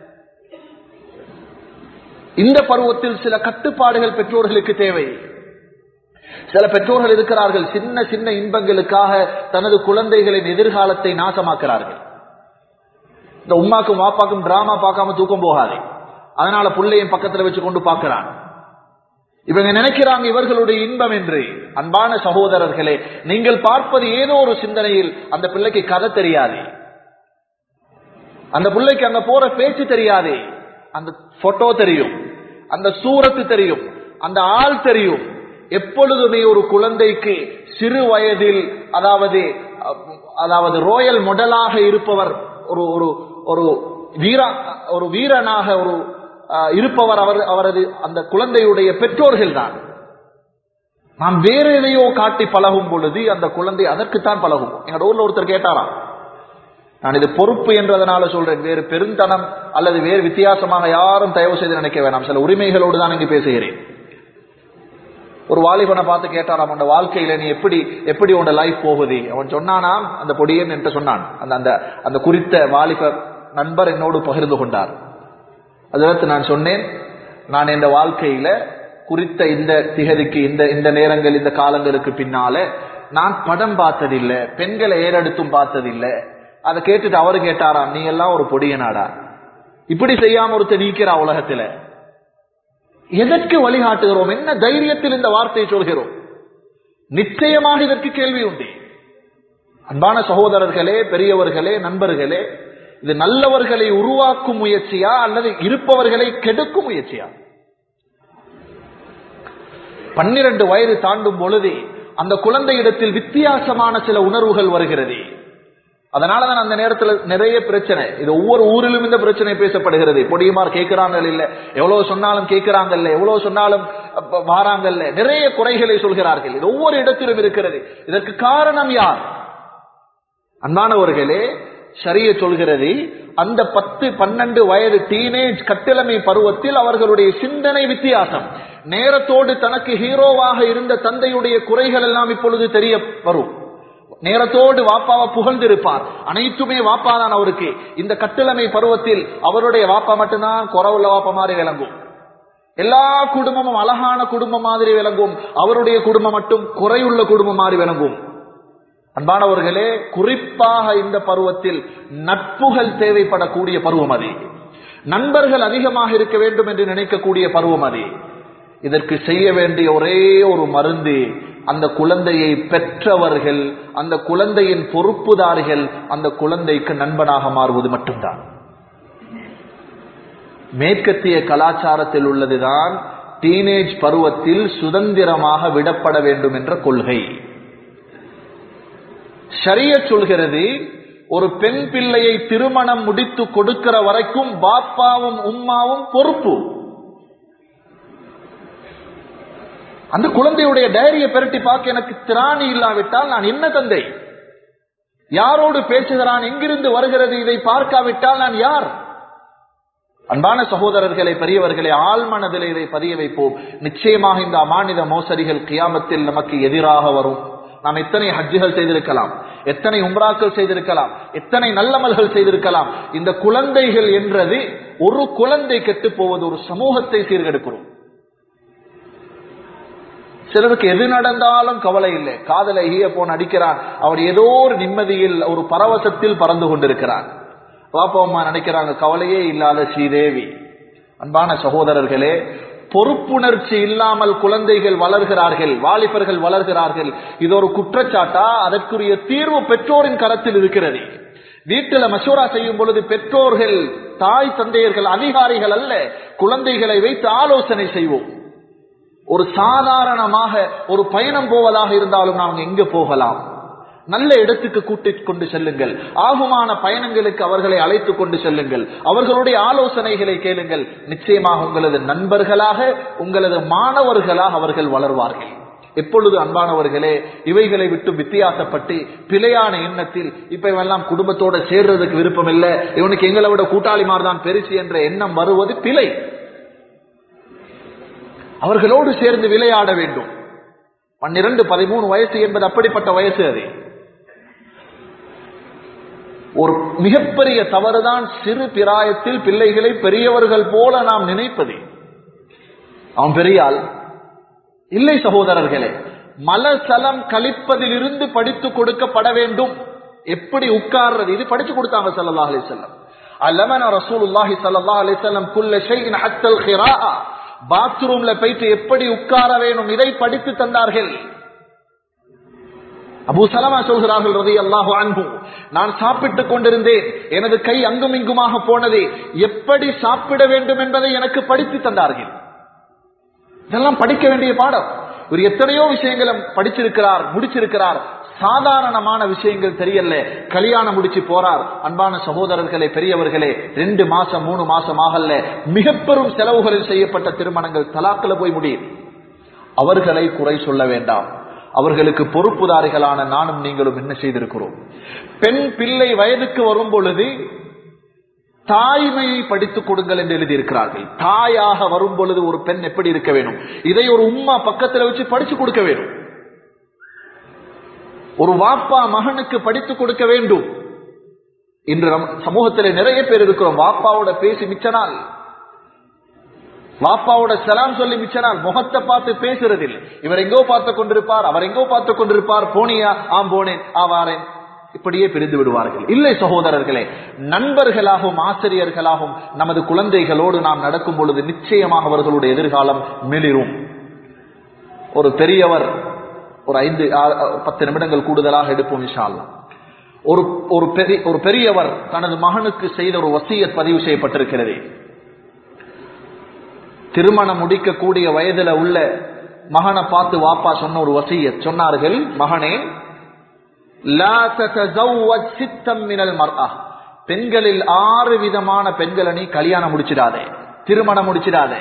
இந்த பருவத்தில் சில கட்டுப்பாடுகள் பெற்றோர்களுக்கு தேவை சில பெற்றோர்கள் இருக்கிறார்கள் சின்ன சின்ன இன்பங்களுக்காக தனது குழந்தைகளின் எதிர்காலத்தை நாசமாக்குறார்கள் இந்த உமாக்கும் வாப்பாக்கும் டிராமா பார்க்காம தூக்கம் போகாது அதனால புள்ளையும் பக்கத்துல வச்சு கொண்டு பார்க்கிறான் இவங்க நினைக்கிறாங்க இவர்களுடைய இன்பம் என்று அன்பான சகோதரர்களே நீங்கள் பார்ப்பது ஏதோ ஒரு சிந்தனையில் அந்த பிள்ளைக்கு கதை தெரியாது அந்த பிள்ளைக்கு அங்க போற பேச்சு தெரியாது அந்த போட்டோ தெரியும் அந்த சூரத்து தெரியும் அந்த ஆள் தெரியும் எப்பொழுதுமே ஒரு குழந்தைக்கு சிறு வயதில் அதாவது அதாவது ரோயல் மொடலாக இருப்பவர் ஒரு ஒரு ஒரு வீரா ஒரு வீரனாக ஒரு இருப்பவர் அவர் அவரது அந்த குழந்தையுடைய பெற்றோர்கள் தான் நாம் வேற எதையோ காட்டி பழகும் பொழுது அந்த குழந்தை அதற்குத்தான் பழகும் எங்க ஊர்ல ஒருத்தர் கேட்டாராம் நான் இது பொறுப்பு என்றதனால சொல்றேன் வேறு பெருந்தனம் அல்லது வேறு வித்தியாசமாக யாரும் தயவு செய்து நினைக்க வேணாம் சில உரிமைகளோடு தான் இங்கு பேசுகிறேன் ஒரு வாலிபனை பார்த்து கேட்டாராம் உன் வாழ்க்கையில நீ எப்படி எப்படி உன் லைஃப் போகுது அவன் சொன்னானாம் அந்த பொடியன் என்று சொன்னான் அந்த அந்த அந்த குறித்த வாலிப நண்பர் என்னோடு பகிர்ந்து கொண்டார் அதற்கு நான் சொன்னேன் நான் என் வாழ்க்கையில குறித்த இந்த திகதிக்கு இந்த இந்த நேரங்கள் இந்த காலங்களுக்கு பின்னால நான் படம் பார்த்ததில்லை பெண்களை ஏறெடுத்தும் பார்த்ததில்லை அதை கேட்டுட்டு அவரு கேட்டாராம் நீ எல்லாம் ஒரு பொடியனாடா இப்படி செய்யாம ஒருத்தர் நீக்கிறா உலகத்துல எதற்கு வழிகாட்டுகிறோம் என்ன தைரியத்தில் இந்த வார்த்தையை சொல்கிறோம் நிச்சயமாக இதற்கு கேள்வி உண்டு அன்பான சகோதரர்களே பெரியவர்களே நண்பர்களே இது நல்லவர்களை உருவாக்கும் முயற்சியா அல்லது இருப்பவர்களை கெடுக்கும் முயற்சியா பன்னிரண்டு வயது தாண்டும் பொழுது அந்த குழந்தையிடத்தில் வித்தியாசமான சில உணர்வுகள் வருகிறது அதனாலதான் அந்த நேரத்தில் நிறைய பிரச்சனை இது ஒவ்வொரு ஊரிலும் இந்த பிரச்சனை பேசப்படுகிறது பொடியுமார் கேட்கிறாங்க இல்ல எவ்வளவு சொன்னாலும் கேட்கிறாங்கல்ல எவ்வளவு சொன்னாலும் வாராங்கல்ல நிறைய குறைகளை சொல்கிறார்கள் இது ஒவ்வொரு இடத்திலும் இருக்கிறது இதற்கு காரணம் யார் அன்பானவர்களே சரிய சொல்கிறது அந்த பத்து பன்னெண்டு வயது டீனேஜ் கட்டிலமை பருவத்தில் அவர்களுடைய சிந்தனை வித்தியாசம் நேரத்தோடு தனக்கு ஹீரோவாக இருந்த தந்தையுடைய குறைகள் எல்லாம் இப்பொழுது தெரிய வரும் நேரத்தோடு வாப்பாவை புகழ்ந்திருப்பார் அனைத்துமே வாப்பாதான் அவருக்கு இந்த கட்டிலமை பருவத்தில் அவருடைய வாப்பா மட்டும்தான் குறவுள்ள வாப்பா மாதிரி விளங்கும் எல்லா குடும்பமும் அழகான குடும்பம் மாதிரி விளங்கும் அவருடைய குடும்பம் மட்டும் குறையுள்ள குடும்பம் மாதிரி விளங்கும் அன்பானவர்களே குறிப்பாக இந்த பருவத்தில் நட்புகள் தேவைப்படக்கூடிய பருவம் அது நண்பர்கள் அதிகமாக இருக்க வேண்டும் என்று நினைக்கக்கூடிய பருவம் அது இதற்கு செய்ய வேண்டிய ஒரே ஒரு மருந்து அந்த குழந்தையை பெற்றவர்கள் அந்த குழந்தையின் பொறுப்புதாரிகள் அந்த குழந்தைக்கு நண்பனாக மாறுவது மட்டும்தான் மேற்கத்திய கலாச்சாரத்தில் உள்ளதுதான் டீனேஜ் பருவத்தில் சுதந்திரமாக விடப்பட வேண்டும் என்ற கொள்கை சரிய சொல்கிறது ஒரு பெண் பிள்ளையை திருமணம் முடித்து கொடுக்கிற வரைக்கும் பாப்பாவும் உம்மாவும் பொறுப்பு அந்த குழந்தையுடைய டைரியை பெரட்டி பார்க்க எனக்கு திராணி இல்லாவிட்டால் நான் என்ன தந்தை யாரோடு பேசுகிறான் எங்கிருந்து வருகிறது இதை பார்க்காவிட்டால் நான் யார் அன்பான சகோதரர்களை பெரியவர்களை ஆழ்மனதில் இதை பதிய வைப்போம் நிச்சயமாக இந்த அமானித மோசடிகள் கியாமத்தில் நமக்கு எதிராக வரும் நாம் எத்தனை ஹஜ்ஜுகள் செய்திருக்கலாம் எத்தனை உம்ராக்கள் செய்திருக்கலாம் எத்தனை நல்லமல்கள் செய்திருக்கலாம் இந்த குழந்தைகள் என்றது ஒரு குழந்தை கெட்டு போவது ஒரு சமூகத்தை சீர்கெடுக்கிறோம் சிலருக்கு எது நடந்தாலும் கவலை இல்லை காதலை ஈய போன் அடிக்கிறான் அவர் ஏதோ ஒரு நிம்மதியில் ஒரு பரவசத்தில் பறந்து கொண்டிருக்கிறான் பாப்பா அம்மா நினைக்கிறாங்க கவலையே இல்லாத ஸ்ரீதேவி அன்பான சகோதரர்களே பொறுப்புணர்ச்சி இல்லாமல் குழந்தைகள் வளர்கிறார்கள் வாலிபர்கள் வளர்கிறார்கள் இது ஒரு குற்றச்சாட்டா அதற்குரிய தீர்வு பெற்றோரின் கரத்தில் இருக்கிறது வீட்டில் மசூரா செய்யும் பொழுது பெற்றோர்கள் தாய் தந்தையர்கள் அதிகாரிகள் அல்ல குழந்தைகளை வைத்து ஆலோசனை செய்வோம் ஒரு சாதாரணமாக ஒரு பயணம் போவதாக இருந்தாலும் நாம் எங்க போகலாம் நல்ல இடத்துக்கு கூட்டிக் கொண்டு செல்லுங்கள் ஆகுமான பயணங்களுக்கு அவர்களை அழைத்துக் கொண்டு செல்லுங்கள் அவர்களுடைய ஆலோசனைகளை கேளுங்கள் நிச்சயமாக உங்களது நண்பர்களாக உங்களது மாணவர்களாக அவர்கள் வளர்வார்கள் எப்பொழுது அன்பானவர்களே இவைகளை விட்டு வித்தியாசப்பட்டு பிழையான எண்ணத்தில் இப்ப இவெல்லாம் குடும்பத்தோட சேர்றதுக்கு விருப்பம் இல்லை இவனுக்கு எங்களை விட கூட்டாளிமார் தான் பெருசு என்ற எண்ணம் வருவது பிழை அவர்களோடு சேர்ந்து விளையாட வேண்டும் பன்னிரண்டு பதிமூணு வயசு என்பது அப்படிப்பட்ட வயசு அது ஒரு மிகப்பெரிய தவறுதான் சிறு பிராயத்தில் பிள்ளைகளை பெரியவர்கள் போல நாம் நினைப்பது அவன் பெரியாள் இல்லை சகோதரர்களே மலசலம் கழிப்பதிலிருந்து படித்து கொடுக்கப்பட வேண்டும் எப்படி உட்கார்றது இது படிச்சு கொடுத்தாங்க சல்லல்லாஹு அலைஹி வஸல்லம் அல்லமன ரசூலுல்லாஹி ஸல்லல்லாஹு அலைஹி வஸல்லம் குல்ல ஷைஇன் ஹத்தல் கிராஆ பாத்ரூம்ல போயிட்டு எப்படி உட்கார வேணும் இதை படித்து தந்தார்கள் அபு சலமா சொல்கிறார்கள் ரதி அல்லாஹு அன்பு நான் சாப்பிட்டுக் கொண்டிருந்தேன் எனது கை அங்கும் இங்குமாக போனது எப்படி சாப்பிட வேண்டும் என்பதை எனக்கு படித்து தந்தார்கள் இதெல்லாம் படிக்க வேண்டிய பாடம் இவர் எத்தனையோ விஷயங்களை படிச்சிருக்கிறார் முடிச்சிருக்கிறார் சாதாரணமான விஷயங்கள் தெரியல கல்யாணம் முடிச்சு போறார் அன்பான சகோதரர்களே பெரியவர்களே ரெண்டு மாசம் மூணு மாசம் ஆகல மிக பெரும் செலவுகளில் செய்யப்பட்ட திருமணங்கள் தலாக்கில் போய் முடியும் அவர்களை குறை சொல்ல வேண்டாம் அவர்களுக்கு பொறுப்புதாரிகளான நானும் நீங்களும் என்ன செய்திருக்கிறோம் பெண் பிள்ளை வயதுக்கு வரும் பொழுது தாய்மையை படித்துக் கொடுங்கள் என்று எழுதியிருக்கிறார்கள் தாயாக வரும் பொழுது ஒரு பெண் எப்படி இருக்க வேண்டும் இதை ஒரு உம்மா பக்கத்தில் வச்சு படிச்சு கொடுக்க வேண்டும் ஒரு வாப்பா மகனுக்கு படித்துக் கொடுக்க வேண்டும் இன்று நம் சமூகத்தில் நிறைய பேர் இருக்கிறோம் வாப்பாவோட பேசி மிச்ச நாள் வாப்பாவோட சலாம் சொல்லி மிச்ச நாள் முகத்தை பார்த்து பேசுறதில்லை இவர் எங்கோ பார்த்து கொண்டிருப்பார் அவர் எங்கோ பார்த்து கொண்டிருப்பார் போனியா ஆம் போனேன் ஆ வாரேன் இப்படியே பிரிந்து விடுவார்கள் இல்லை சகோதரர்களே நண்பர்களாகவும் ஆசிரியர்களாகவும் நமது குழந்தைகளோடு நாம் நடக்கும் பொழுது நிச்சயமாக அவர்களுடைய எதிர்காலம் மிளிரும் ஒரு பெரியவர் ஒரு ஐந்து பத்து நிமிடங்கள் கூடுதலாக எடுப்போம் விஷால் ஒரு ஒரு பெரிய ஒரு பெரியவர் தனது மகனுக்கு செய்த ஒரு வசியத் பதிவு செய்யப்பட்டிருக்கிறது திருமணம் முடிக்கக்கூடிய வயதுல உள்ள மகனை பார்த்து வாப்பா சொன்ன ஒரு வசியத் சொன்னார்கள் மகனே பெண்களில் ஆறு விதமான பெண்களை நீ கல்யாணம் முடிச்சிடாதே திருமணம் முடிச்சிடாதே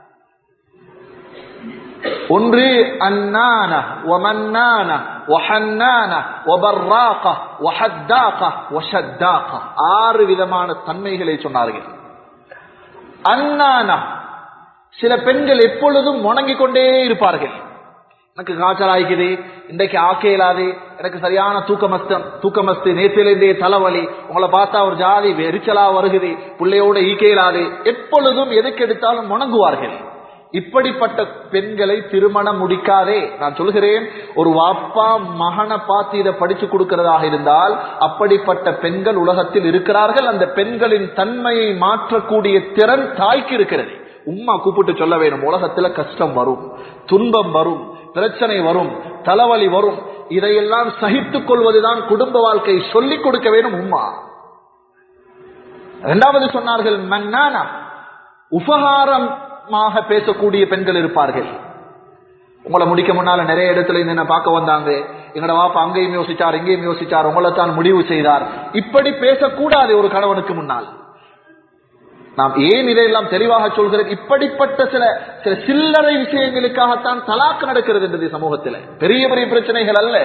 ஒன்று அன்னான ஒமன்னான ஒஹன்னான ஒபர்ராக ஒஹத்தாக ஒஷத்தாக ஆறு விதமான தன்மைகளை சொன்னார்கள் அன்னானா சில பெண்கள் எப்பொழுதும் முணங்கிக் கொண்டே இருப்பார்கள் எனக்கு காய்ச்சல் ஆகிக்குது இன்றைக்கு ஆக்க இயலாது எனக்கு சரியான தூக்கமஸ்தம் தூக்கமஸ்து நேற்றிலிருந்தே தலைவலி உங்களை பார்த்தா ஒரு ஜாதி எரிச்சலா வருகுது பிள்ளையோட ஈக்க இயலாது எப்பொழுதும் எதுக்கு எடுத்தாலும் முணங்குவார்கள் இப்படிப்பட்ட பெண்களை திருமணம் முடிக்காதே நான் சொல்கிறேன் ஒரு வாப்பா மகனை பார்த்து இதை படிச்சு கொடுக்கிறதாக இருந்தால் அப்படிப்பட்ட பெண்கள் உலகத்தில் இருக்கிறார்கள் அந்த பெண்களின் தன்மையை மாற்றக்கூடிய திறன் தாய்க்கு இருக்கிறது உம்மா கூப்பிட்டு சொல்ல வேணும் உலகத்துல கஷ்டம் வரும் துன்பம் வரும் பிரச்சனை வரும் தலைவலி வரும் இதையெல்லாம் சகித்துக் கொள்வதுதான் குடும்ப வாழ்க்கை சொல்லிக் கொடுக்க வேணும் உம்மா இரண்டாவது சொன்னார்கள் மன்னானா உபகாரமாக பேசக்கூடிய பெண்கள் இருப்பார்கள் உங்களை முடிக்க முன்னால நிறைய இடத்துல இருந்து என்ன பார்க்க வந்தாங்க எங்கட வாப்பா அங்கேயும் யோசிச்சார் இங்கேயும் யோசிச்சார் உங்களை தான் முடிவு செய்தார் இப்படி பேசக்கூடாது ஒரு கணவனுக்கு முன்னால் நாம் ஏன் இதையெல்லாம் தெளிவாக சொல்கிறேன் இப்படிப்பட்ட சில சில சில்லறை விஷயங்களுக்காகத்தான் தலாக்கு நடக்கிறது என்றது சமூகத்தில் பெரிய பெரிய பிரச்சனைகள் அல்ல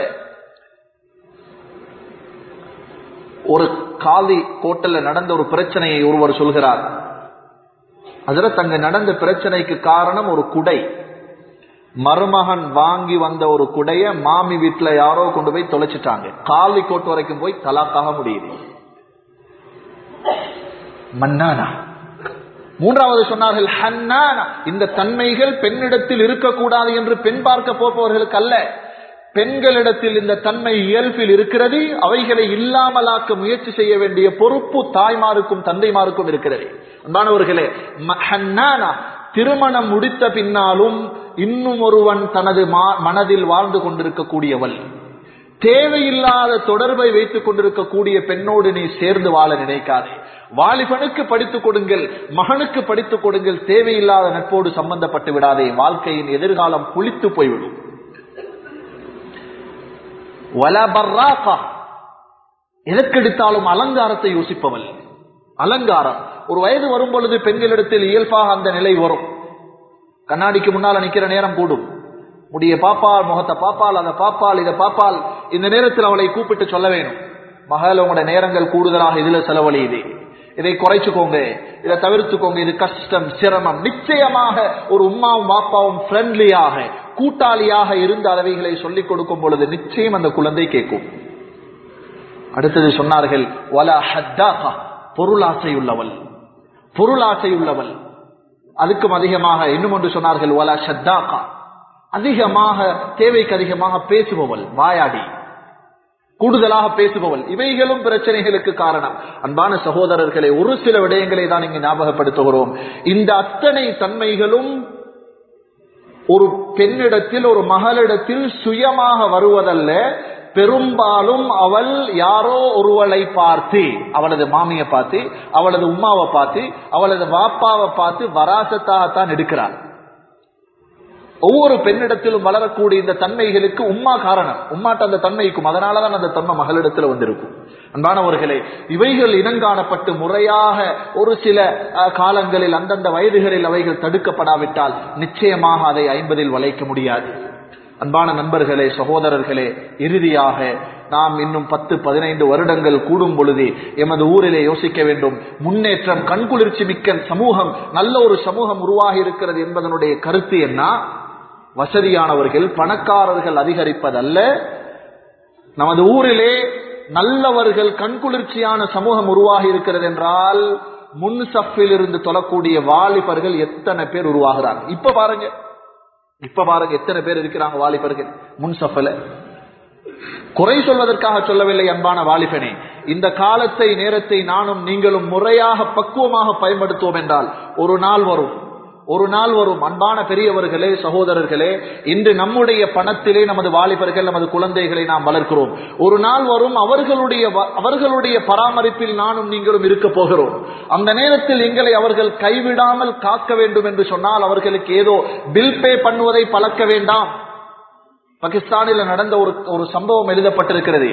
ஒரு காதி கோட்டல நடந்த ஒரு பிரச்சனையை ஒருவர் சொல்கிறார் அதுல தங்க நடந்த பிரச்சனைக்கு காரணம் ஒரு குடை மருமகன் வாங்கி வந்த ஒரு குடைய மாமி வீட்டுல யாரோ கொண்டு போய் தொலைச்சிட்டாங்க காலி கோட்டு வரைக்கும் போய் தலாக்காக முடியுது மன்னானா மூன்றாவது சொன்னார்கள் ஹன்னானா இந்த தன்மைகள் பெண்ணிடத்தில் இருக்கக்கூடாது என்று பெண் பார்க்க போப்பவர்களுக்கு அல்ல பெண்களிடத்தில் இந்த தன்மை இயல்பில் இருக்கிறது அவைகளை இல்லாமலாக்க முயற்சி செய்ய வேண்டிய பொறுப்பு தாய்மாருக்கும் தந்தைமாருக்கும் இருக்கிறது அன்பானவர்களே ஹன்னானா திருமணம் முடித்த பின்னாலும் இன்னும் ஒருவன் தனது மனதில் வாழ்ந்து கொண்டிருக்கக்கூடியவள் தேவையில்லாத தொடர்பை வைத்துக் கொண்டிருக்கக்கூடிய பெண்ணோடு நீ சேர்ந்து வாழ நினைக்காதே வாலிபனுக்கு படித்துக் கொடுங்கள் மகனுக்கு படித்துக் கொடுங்கள் தேவையில்லாத நட்போடு சம்பந்தப்பட்டு விடாதே வாழ்க்கையின் எதிர்காலம் புளித்து போய்விடும் வல பர்ராகா எதற்கெடுத்தாலும் அலங்காரத்தை யோசிப்பவள் அலங்காரம் ஒரு வயது வரும் பொழுது பெண்களிடத்தில் இயல்பாக அந்த நிலை வரும் கண்ணாடிக்கு முன்னால நிக்கிற நேரம் கூடும் முடிய பாப்பால் முகத்தை பாப்பால் அதை பாப்பால் இதை பாப்பால் இந்த நேரத்தில் அவளை கூப்பிட்டு சொல்ல வேணும் மகள் உங்களோட நேரங்கள் கூடுதலாக இதுல செலவழியுது இதை குறைச்சுக்கோங்க இதை தவிர்த்துக்கோங்க இது கஷ்டம் சிரமம் நிச்சயமாக ஒரு உம்மாவும் பாப்பாவும் ஃப்ரெண்ட்லியாக கூட்டாளியாக இருந்த அளவைகளை சொல்லிக் கொடுக்கும் பொழுது நிச்சயம் அந்த குழந்தை கேட்கும் அடுத்தது சொன்னார்கள் வல ஹத்தாகா பொருளாசை உள்ளவள் பொருளாசை உள்ளவள் அதுக்கும் அதிகமாக இன்னும் ஒன்று சொன்னார்கள் வல ஷத்தாகா அதிகமாக தேவைக்கு அதிகமாக பேசுபவள் வாயாடி கூடுதலாக பேசுபவள் இவைகளும் பிரச்சனைகளுக்கு காரணம் அன்பான சகோதரர்களை ஒரு சில விடயங்களை தான் இங்கு ஞாபகப்படுத்துகிறோம் இந்த அத்தனை தன்மைகளும் ஒரு பெண்ணிடத்தில் ஒரு மகளிடத்தில் சுயமாக வருவதல்ல பெரும்பாலும் அவள் யாரோ ஒருவளை பார்த்து அவளது மாமியை பார்த்து அவளது உமாவை பார்த்து அவளது வாப்பாவை பார்த்து வராசத்தாகத்தான் எடுக்கிறாள் ஒவ்வொரு பெண்ணிடத்திலும் வளரக்கூடிய இந்த தன்மைகளுக்கு உம்மா காரணம் உம்மாட்ட அந்த தன்மைக்கும் அதனாலதான் அந்த தன்மை மகளிடத்துல வந்திருக்கும் அன்பானவர்களே இவைகள் இனங்காணப்பட்டு முறையாக ஒரு சில அஹ், காலங்களில் அந்தந்த வயதுகளில் அவைகள் தடுக்கப்படாவிட்டால் நிச்சயமாக அதை ஐம்பதில் வளைக்க முடியாது அன்பான நண்பர்களே சகோதரர்களே இறுதியாக நாம் இன்னும் பத்து பதினைந்து வருடங்கள் கூடும் பொழுது எமது ஊரிலே யோசிக்க வேண்டும் முன்னேற்றம் கண்குளிர்ச்சி மிக்க சமூகம் நல்ல ஒரு சமூகம் உருவாகி இருக்கிறது என்பதனுடைய கருத்து என்ன வசதியானவர்கள் பணக்காரர்கள் அதிகரிப்பதல்ல நமது ஊரிலே நல்லவர்கள் கண்குளிர்ச்சியான சமூகம் உருவாகி இருக்கிறது என்றால் முன் சஃபில் இருந்து தொழக்கூடிய வாலிபர்கள் எத்தனை பேர் உருவாகிறாங்க இப்ப பாருங்க இப்ப பாருங்க எத்தனை பேர் இருக்கிறாங்க வாலிபர்கள் முன் சஃபில குறை சொல்வதற்காக சொல்லவில்லை அன்பான வாலிபனே இந்த காலத்தை நேரத்தை நானும் நீங்களும் முறையாக பக்குவமாக பயன்படுத்துவோம் என்றால் ஒரு நாள் வரும் ஒரு நாள் வரும் அன்பான பெரியவர்களே சகோதரர்களே இன்று நம்முடைய பணத்திலே நமது வாலிபர்கள் நமது குழந்தைகளை நாம் வளர்க்கிறோம் ஒரு நாள் வரும் அவர்களுடைய வ- அவர்களுடைய பராமரிப்பில் நானும் நீங்களும் இருக்க போகிறோம் அந்த நேரத்தில் எங்களை அவர்கள் கைவிடாமல் காக்க வேண்டும் என்று சொன்னால் அவர்களுக்கு ஏதோ பில் பே பண்ணுவதை பழக்க வேண்டாம் பாகிஸ்தானில் நடந்த ஒரு ஒரு சம்பவம் எழுதப்பட்டிருக்கிறது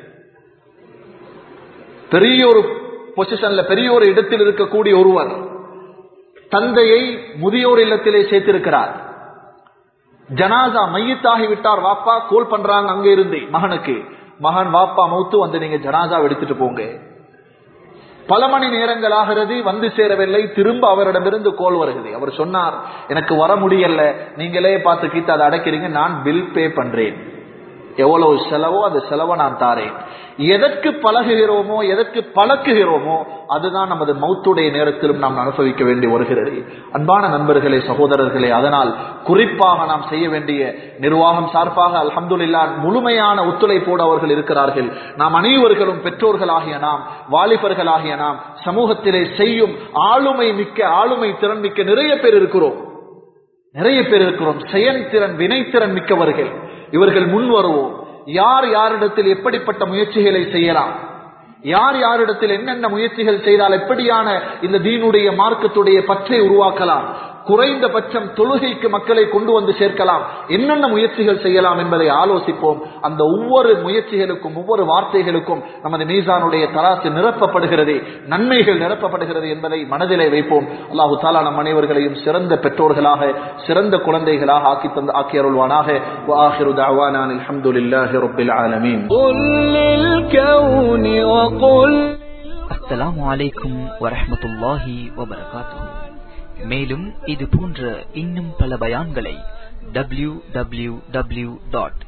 பெரிய ஒரு பொசிஷன்ல பெரிய ஒரு இடத்தில் இருக்கக்கூடிய ஒருவர் தந்தையை முதியோர் இல்லத்திலே சேர்த்திருக்கிறார் ஜனாசா மையத்தாகி விட்டார் வாப்பா கோல் பண்றாங்க அங்க இருந்து மகனுக்கு மகன் வாப்பா மௌத்து வந்து நீங்க ஜனாசா எடுத்துட்டு போங்க பல மணி நேரங்கள் ஆகிறது வந்து சேரவில்லை திரும்ப அவரிடமிருந்து கோல் வருகிறது அவர் சொன்னார் எனக்கு வர முடியல நீங்களே பார்த்து கீத்து அதை அடைக்கிறீங்க நான் பில் பே பண்றேன் எவ்வளவு செலவோ அந்த செலவை நான் தாரேன் எதற்கு பழகுகிறோமோ எதற்கு பழக்குகிறோமோ அதுதான் நமது மௌத்துடைய நேரத்திலும் நாம் அனுபவிக்க வேண்டி வருகிறது அன்பான நண்பர்களே சகோதரர்களே அதனால் குறிப்பாக நாம் செய்ய வேண்டிய நிர்வாகம் சார்பாக அல்ஹம்துலில்லா முழுமையான ஒத்துழைப்போடு அவர்கள் இருக்கிறார்கள் நாம் அனைவர்களும் பெற்றோர்களாகிய நாம் வாலிபர்களாகிய நாம் சமூகத்திலே செய்யும் ஆளுமை மிக்க ஆளுமை திறன் மிக்க நிறைய பேர் இருக்கிறோம் நிறைய பேர் இருக்கிறோம் செயல்திறன் வினைத்திறன் மிக்கவர்கள் இவர்கள் முன் வருவோம் யார் யாரிடத்தில் எப்படிப்பட்ட முயற்சிகளை செய்யலாம் யார் யாரிடத்தில் என்னென்ன முயற்சிகள் செய்தால் எப்படியான இந்த தீனுடைய மார்க்கத்துடைய பற்றை உருவாக்கலாம் குறைந்தபட்சம் தொழுகைக்கு மக்களை கொண்டு வந்து சேர்க்கலாம் என்னென்ன முயற்சிகள் செய்யலாம் என்பதை ஆலோசிப்போம் அந்த ஒவ்வொரு முயற்சிகளுக்கும் ஒவ்வொரு வார்த்தைகளுக்கும் நமது மீசானுடைய தராசு நிரப்பப்படுகிறது நன்மைகள் நிரப்பப்படுகிறது என்பதை மனதிலே வைப்போம் அல்லாஹு தாலா நம் அனைவர்களையும் சிறந்த பெற்றோர்களாக சிறந்த குழந்தைகளாக ஆக்கி தந்த ஆக்கி அருள்வானாக وآخر دعوانا أن الحمد لله رب العالمين قل للكون وقل அஸ்ஸலாமு அலைக்கும் வரஹ்மத்துல்லாஹி வபரகாத்துஹு மேலும் இது போன்ற இன்னும் பல பயான்களை W W W dot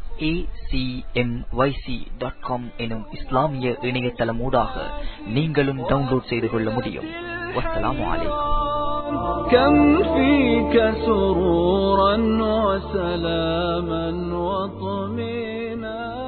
dot com எனும் இஸ்லாமிய இணையதளமூடாக நீங்களும் டவுன்லோட் செய்து கொள்ள முடியும் வஸ்ஸலாமு அலைக்கும் كم فيك سرورا وسلاما وطمينا